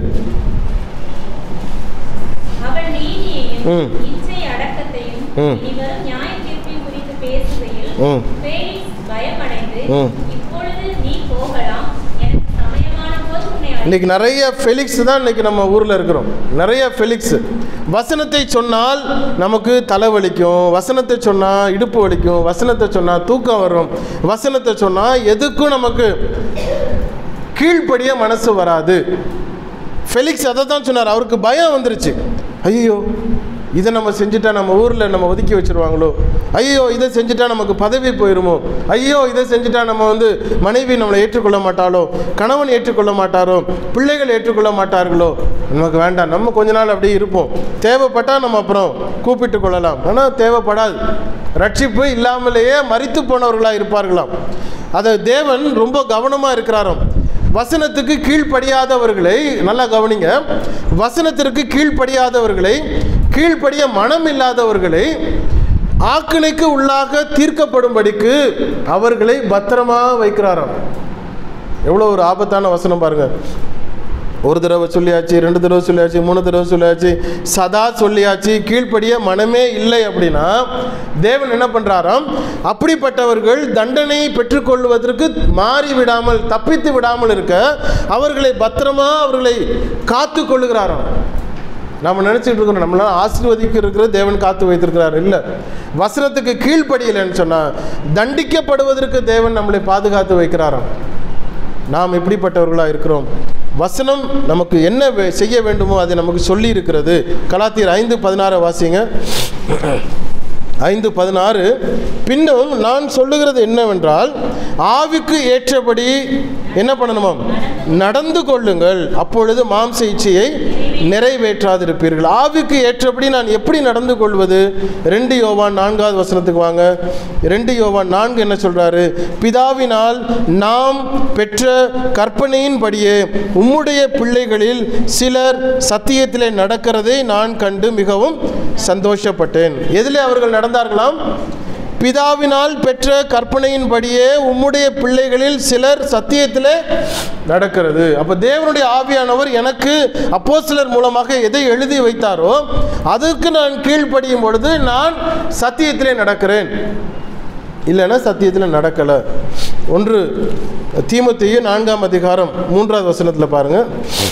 அவள் நீதியையும் ம். இச்சை அடக்கத்தையும் ம். இனிவரும் நியாய தீர்ப்பையும் குறித்து பேசுகையில் ம். பேலிக்ஸ் பயமடைந்து ம். இப்பொழுது நீ போகலாம் எனக்கு சமயமான போது உன்னை அழைத்து இன்னைக்கு நிறைய ஃபெலிக்ஸ் தான் இன்னைக்கு நம்ம ஊரில் இருக்கிறோம் நிறைய ஃபெலிக்ஸ் வசனத்தை சொன்னால் நமக்கு தலைவலிக்கும் வசனத்தை சொன்னால் இடுப்பு வலிக்கும் வசனத்தை சொன்னால் தூக்கம் வரும் வசனத்தை சொன்னால் எதுக்கும் நமக்கு கீழ்ப்படிய மனசு வராது ஃபெலிக்ஸ் அதை தான் சொன்னார் அவருக்கு பயம் வந்துருச்சு ஐயோ இதை நம்ம செஞ்சுட்டா நம்ம ஊரில் நம்ம ஒதுக்கி வச்சிருவாங்களோ ஐயோ இதை செஞ்சுட்டா நமக்கு பதவி போயிருமோ ஐயோ இதை செஞ்சுட்டா நம்ம வந்து மனைவி நம்மளை ஏற்றுக்கொள்ள மாட்டாளோ கணவன் ஏற்றுக்கொள்ள மாட்டாரோ பிள்ளைகள் ஏற்றுக்கொள்ள மாட்டார்களோ நமக்கு வேண்டாம் நம்ம கொஞ்ச நாள் அப்படியே இருப்போம் தேவைப்பட்டால் நம்ம அப்புறம் கூப்பிட்டு கொள்ளலாம் ஆனால் தேவைப்படாது ரட்சிப்பு இல்லாமலேயே மரித்து போனவர்களாக இருப்பார்களாம் அதை தேவன் ரொம்ப கவனமாக இருக்கிறாராம் வசனத்துக்கு கீழ்ப்படியாதவர்களை நல்லா கவனிங்க வசனத்திற்கு கீழ்ப்படியாதவர்களை கீழ்ப்படிய மனம் இல்லாதவர்களை ஆக்கினைக்கு உள்ளாக தீர்க்கப்படும்படிக்கு அவர்களை பத்திரமா வைக்கிறாராம் எவ்வளோ ஒரு ஆபத்தான வசனம் பாருங்க ஒரு தடவை சொல்லியாச்சு ரெண்டு தடவை சொல்லியாச்சு மூணு தடவை சொல்லியாச்சு சதா சொல்லியாச்சு கீழ்ப்படிய மனமே இல்லை அப்படின்னா தேவன் என்ன பண்ணுறாராம் அப்படிப்பட்டவர்கள் தண்டனை பெற்றுக்கொள்வதற்கு மாறி விடாமல் தப்பித்து விடாமல் இருக்க அவர்களை பத்திரமா அவர்களை காத்து கொள்ளுகிறாராம் நம்ம நினச்சிட்டு இருக்கிறோம் நம்மளால ஆசீர்வதிக்க இருக்கிற தேவன் காத்து வைத்திருக்கிறார் இல்லை வசனத்துக்கு கீழ்ப்படியலைன்னு சொன்னால் தண்டிக்கப்படுவதற்கு தேவன் நம்மளை பாதுகாத்து வைக்கிறாராம் நாம் எப்படிப்பட்டவர்களாக இருக்கிறோம் வசனம் நமக்கு என்ன வே- செய்ய வேண்டுமோ அதை நமக்கு சொல்லி இருக்கிறது கலாத்தியர் ஐந்து பதினாறு வாசிங்க ஐந்து பதினாறு பின்னும் நான் சொல்லுகிறது என்னவென்றால் ஆவிக்கு ஏற்றபடி என்ன பண்ணணுமாம் நடந்து கொள்ளுங்கள் அப்பொழுது மாம்ச இச்சையை நிறைவேற்றாதிருப்பீர்கள் ஆவிக்கு ஏற்றபடி நான் எப்படி நடந்து கொள்வது ரெண்டு யோவான் நான்காவது வசனத்துக்கு வாங்க ரெண்டு யோவான் நான்கு என்ன சொல்றாரு பிதாவினால் நாம் பெற்ற கற்பனையின்படியே உம்முடைய பிள்ளைகளில் சிலர் சத்தியத்திலே நடக்கிறதை நான் கண்டு மிகவும் சந்தோஷப்பட்டேன் எதிலே அவர்கள் நடந்தார்களாம் பிதாவினால் பெற்ற கற்பனையின்படியே உம்முடைய பிள்ளைகளில் சிலர் சத்தியத்திலே நடக்கிறது அப்போ தேவனுடைய ஆவியானவர் எனக்கு அப்போஸ்தலர் மூலமாக எதை எழுதி வைத்தாரோ அதற்கு நான் கீழ்ப்படியும் பொழுது நான் சத்தியத்திலே நடக்கிறேன் இல்லைன்னா சத்தியத்தில் நடக்கலை ஒன்று தீமத்தையும் நான்காம் அதிகாரம் மூன்றாவது வசனத்தில் பாருங்கள்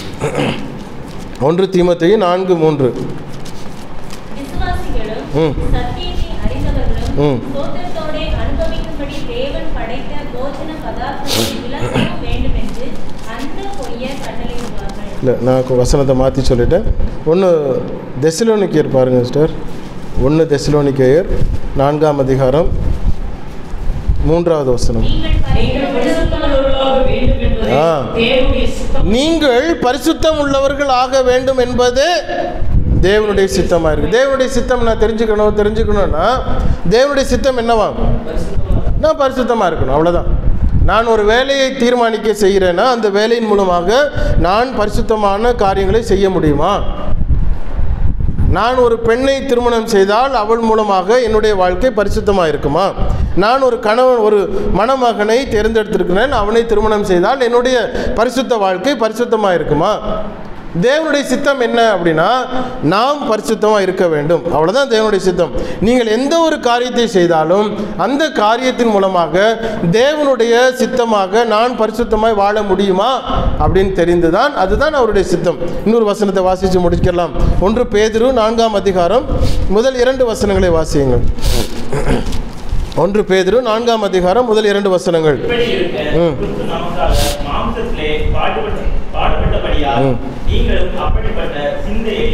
ஒன்று தீமத்தையும் நான்கு மூன்று விசுவாசிகளும் ம். சத்தியத்தை அறிந்தவர்களும் ம். சோத்திரத்தோடே அனுபவிக்கும்படி தேவன் படைத்த போஜன பதார்த்தத்தை விளக்கவும் வேண்டும் என்று அந்த பொய்யர் கட்டளையிடுவார்கள் இல்லை நான் கொ- வசனத்தை மாற்றி சொல்லிட்டேன் ஒன்று தெசிலோனிக்கையர் பாருங்கள் சிஸ்டர் ஒன்று தெசிலோனிக்கையர் நான்காம் அதிகாரம் மூன்றாவது வசனம் நீங்கள் நீங்கள் பரிசுத்தமுள்ளவர்களாக பரிசுத்தமுள்ளவர்களாக வேண்டும் என்பது ஆ. தேவனுடைய சித்தம் நீங்கள் பரிசுத்தம் உள்ளவர்கள் ஆக வேண்டும் என்பதே தேவனுடைய சித்தமாக இருக்குது தேவனுடைய சித்தம் நான் தெரிஞ்சுக்கணும் தெரிஞ்சுக்கணும்னா தேவனுடைய சித்தம் என்னவா பரிசுத்தமாக நான் பரிசுத்தமாக இருக்கணும் அவ்வளோதான் நான் ஒரு வேலையை தீர்மானிக்க செய்கிறேன்னா அந்த வேலையின் மூலமாக நான் பரிசுத்தமான காரியங்களை செய்ய முடியுமா நான் ஒரு பெண்ணை திருமணம் செய்தால் அவள் மூலமாக என்னுடைய வாழ்க்கை பரிசுத்தமாக இருக்குமா நான் ஒரு கணவன் ஒரு மணமகனை தேர்ந்தெடுத்திருக்கிறேன் அவனை திருமணம் செய்தால் என்னுடைய பரிசுத்த வாழ்க்கை பரிசுத்தமாக இருக்குமா தேவனுடைய சித்தம் என்ன அப்படின்னா நாம் பரிசுத்தமாக இருக்க வேண்டும் அவ்வளோதான் தேவனுடைய சித்தம் நீங்கள் எந்த ஒரு காரியத்தை செய்தாலும் அந்த காரியத்தின் மூலமாக தேவனுடைய சித்தமாக நான் பரிசுத்தமாய் வாழ முடியுமா அப்படின்னு தெரிந்துதான் அதுதான் அவருடைய சித்தம் இன்னொரு வசனத்தை வாசித்து முடிக்கலாம் ஒன்று பேதுரு நான்காம் அதிகாரம் முதல் இரண்டு வசனங்களை வாசியுங்கள் ஒன்று பேதுரு நான்காம் அதிகாரம் முதல் இரண்டு வசனங்கள் இப்படி இருக்க ம். கிறிஸ்து நமக்காக மாம்சத்திலே பாடுபட்ட பாடுபட்டபடியால் ம். நீங்களும் அப்படிப்பட்ட சிந்தையை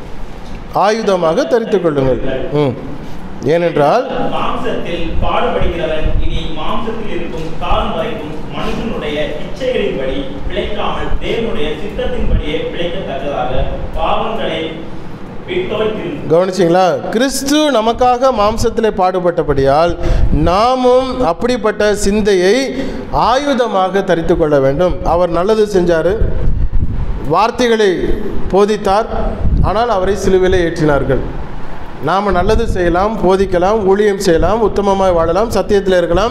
ஆயுதமாக தரித்துக் கொள்ளுங்கள் ம் ஏனென்றால் மாம்சத்தில் பாடுபடுகிறவன் இனி மாம்சத்தில் இருக்கும் காலம் வரைக்கும் மனுஷனுடைய இச்சைகளின்படி பிழைக்காமல் தேவனுடைய சித்தத்தின்படியே பிழைக்கத்தக்கதாக பாவங்களை விட்டோய்த்திருந்த கவனிச்சிங்களா கிறிஸ்து நமக்காக மாம்சத்திலே பாடுபட்டபடியால் நாமும் அப்படிப்பட்ட சிந்தையை ஆயுதமாக தரித்து கொள்ள வேண்டும் அவர் நல்லது செஞ்சார் வார்த்தைகளை போதித்தார் ஆனால் அவரை சிலுவையிலே ஏற்றினார்கள் நாம் நல்லது செய்யலாம் போதிக்கலாம் ஊழியம் செய்யலாம் உத்தமமாய் வாழலாம் சத்தியத்தில் இருக்கலாம்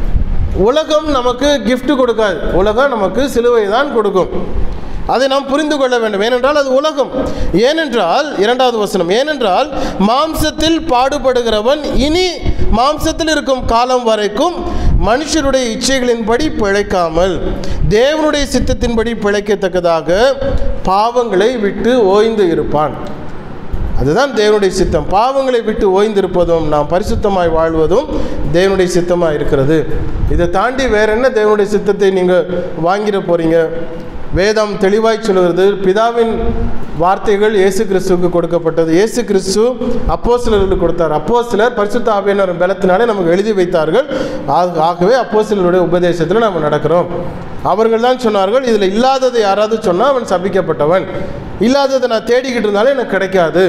உலகம் நமக்கு gift கொடுக்காது உலகம் நமக்கு சிலுவை தான் கொடுக்கும் அதை நாம் புரிந்து கொள்ள வேண்டும் ஏனென்றால் அது உலகம் ஏனென்றால் இரண்டாவது வசனம் ஏனென்றால் மாம்சத்தில் பாடுபடுகிறவன் இனி மாம்சத்தில் இருக்கும் காலம் வரைக்கும் மனுஷருடைய இச்சைகளின்படி பிழைக்காமல் தேவனுடைய சித்தத்தின்படி பிழைக்கத்தக்கதாக பாவங்களை விட்டு ஓய்ந்து இருப்பான் அதுதான் தேவனுடைய சித்தம் பாவங்களை விட்டு ஓய்ந்திருப்பதும் நாம் பரிசுத்தமாய் வாழ்வதும் தேவனுடைய சித்தமாக இருக்கிறது இதை தாண்டி வேற என்ன தேவனுடைய சித்தத்தை நீங்கள் வாங்கிட போறீங்க வேதம் தெளிவாய் சொல்கிறது பிதாவின் வார்த்தைகள் இயேசு கிறிஸ்துவுக்கு கொடுக்கப்பட்டது இயேசு கிறிஸ்து அப்போஸ்தலர்களுக்கு கொடுத்தார் அப்போஸ்தலர் பரிசுத்த ஆவியானவர் பலத்தினாலே நமக்கு எழுதி வைத்தார்கள் ஆக- ஆகவே அப்போஸ்தலருடைய உபதேசத்தில் நம்ம நடக்கிறோம் அவர்கள் தான் சொன்னார்கள் இதில் இல்லாததை யாராவது சொன்னால் அவன் சபிக்கப்பட்டவன் இல்லாததை நான் தேடிக்கிட்டு இருந்தாலும் எனக்கு கிடைக்காது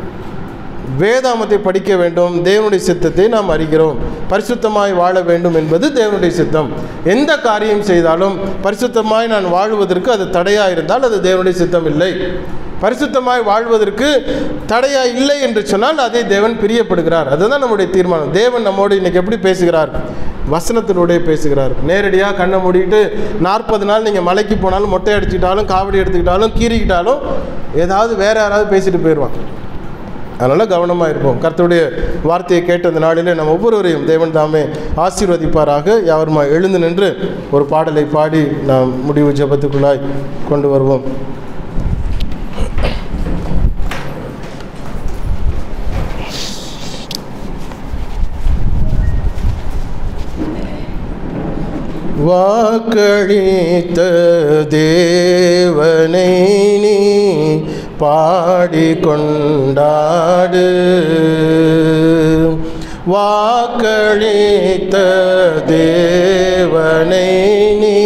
வேதாமத்தை படிக்க வேண்டும் தேவனுடைய சித்தத்தை நாம் அறிகிறோம் பரிசுத்தமாய் வாழ வேண்டும் என்பது தேவனுடைய சித்தம் எந்த காரியம் செய்தாலும் பரிசுத்தமாய் நான் வாழ்வதற்கு அது தடையாக இருந்தால் அது தேவனுடைய சித்தம் இல்லை பரிசுத்தமாய் வாழ்வதற்கு தடையா இல்லை என்று சொன்னால் அதை தேவன் பிரியப்படுகிறார் அதுதான் நம்முடைய தீர்மானம் தேவன் நம்மோடு இன்னைக்கு எப்படி பேசுகிறார் வசனத்தினுடைய பேசுகிறார் நேரடியாக கண்ணை மூடிட்டு நாற்பது நாள் நீங்கள் மலைக்கு போனாலும் மொட்டை அடிச்சுக்கிட்டாலும் காவடி எடுத்துக்கிட்டாலும் கீறிக்கிட்டாலும் ஏதாவது வேற யாராவது பேசிட்டு போயிடுவான் அதனால் கவனமாக இருப்போம் கர்த்தருடைய வார்த்தையை கேட்ட அந்த நாளிலே நம்ம ஒவ்வொருவரையும் தேவன் தாமே ஆசீர்வதிப்பாராக யாவருமா எழுந்து நின்று ஒரு பாடலை பாடி நாம் முடிவு ஜெபத்துக்குள்ளாய் கொண்டு வருவோம் வாக்களித்த தேவனை நீ பாடிக்கொண்டாடு வாக்களித்த தேவனை நீ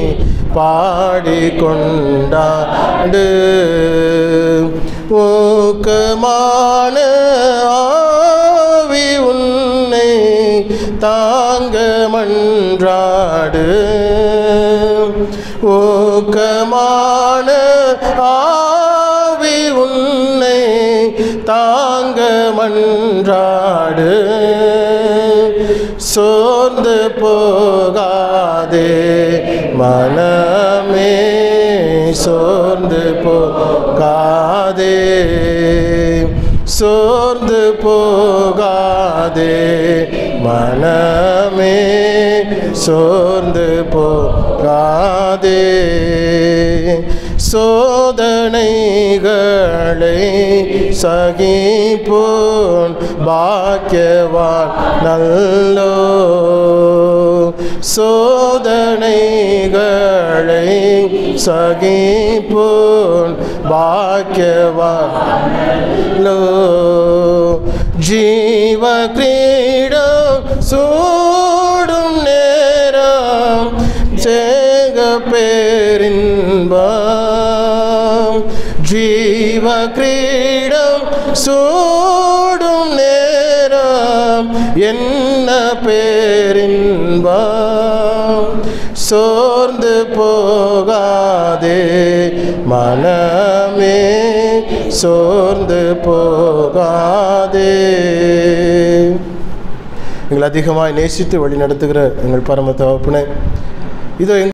பாடிக்கொண்டாடு ஊக்கமான ஆவி உன்னை தாங்க மன்றாடு ஊக்கமான ஆவி உன்னை தாங்க மன்றாடு சோர்ந்து போகாதே மனமே சோர்ந்து போகாதே சோர்ந்து போகாதே மனமே சோர்ந்து போகாதே சோதனைகளை சகிப்போன் பாக்கியவான் நல்லோ சோதனைகளை சகிப்போன் பாக்கியவான் லோ ஜீவ கிரீடம் சூடும் நேரம் சேக பேரின்பம் ஜீவ கிரீடம் சூடும் நேரம் என்ன பேரின்பம் சோர்ந்து போகாதே மனமே சோர்ந்து போகாதே எங்களை அதிகமாய் நேசித்து வழி நடத்துகிற எங்கள் பரம தகப்பனே இதோ எங்கள்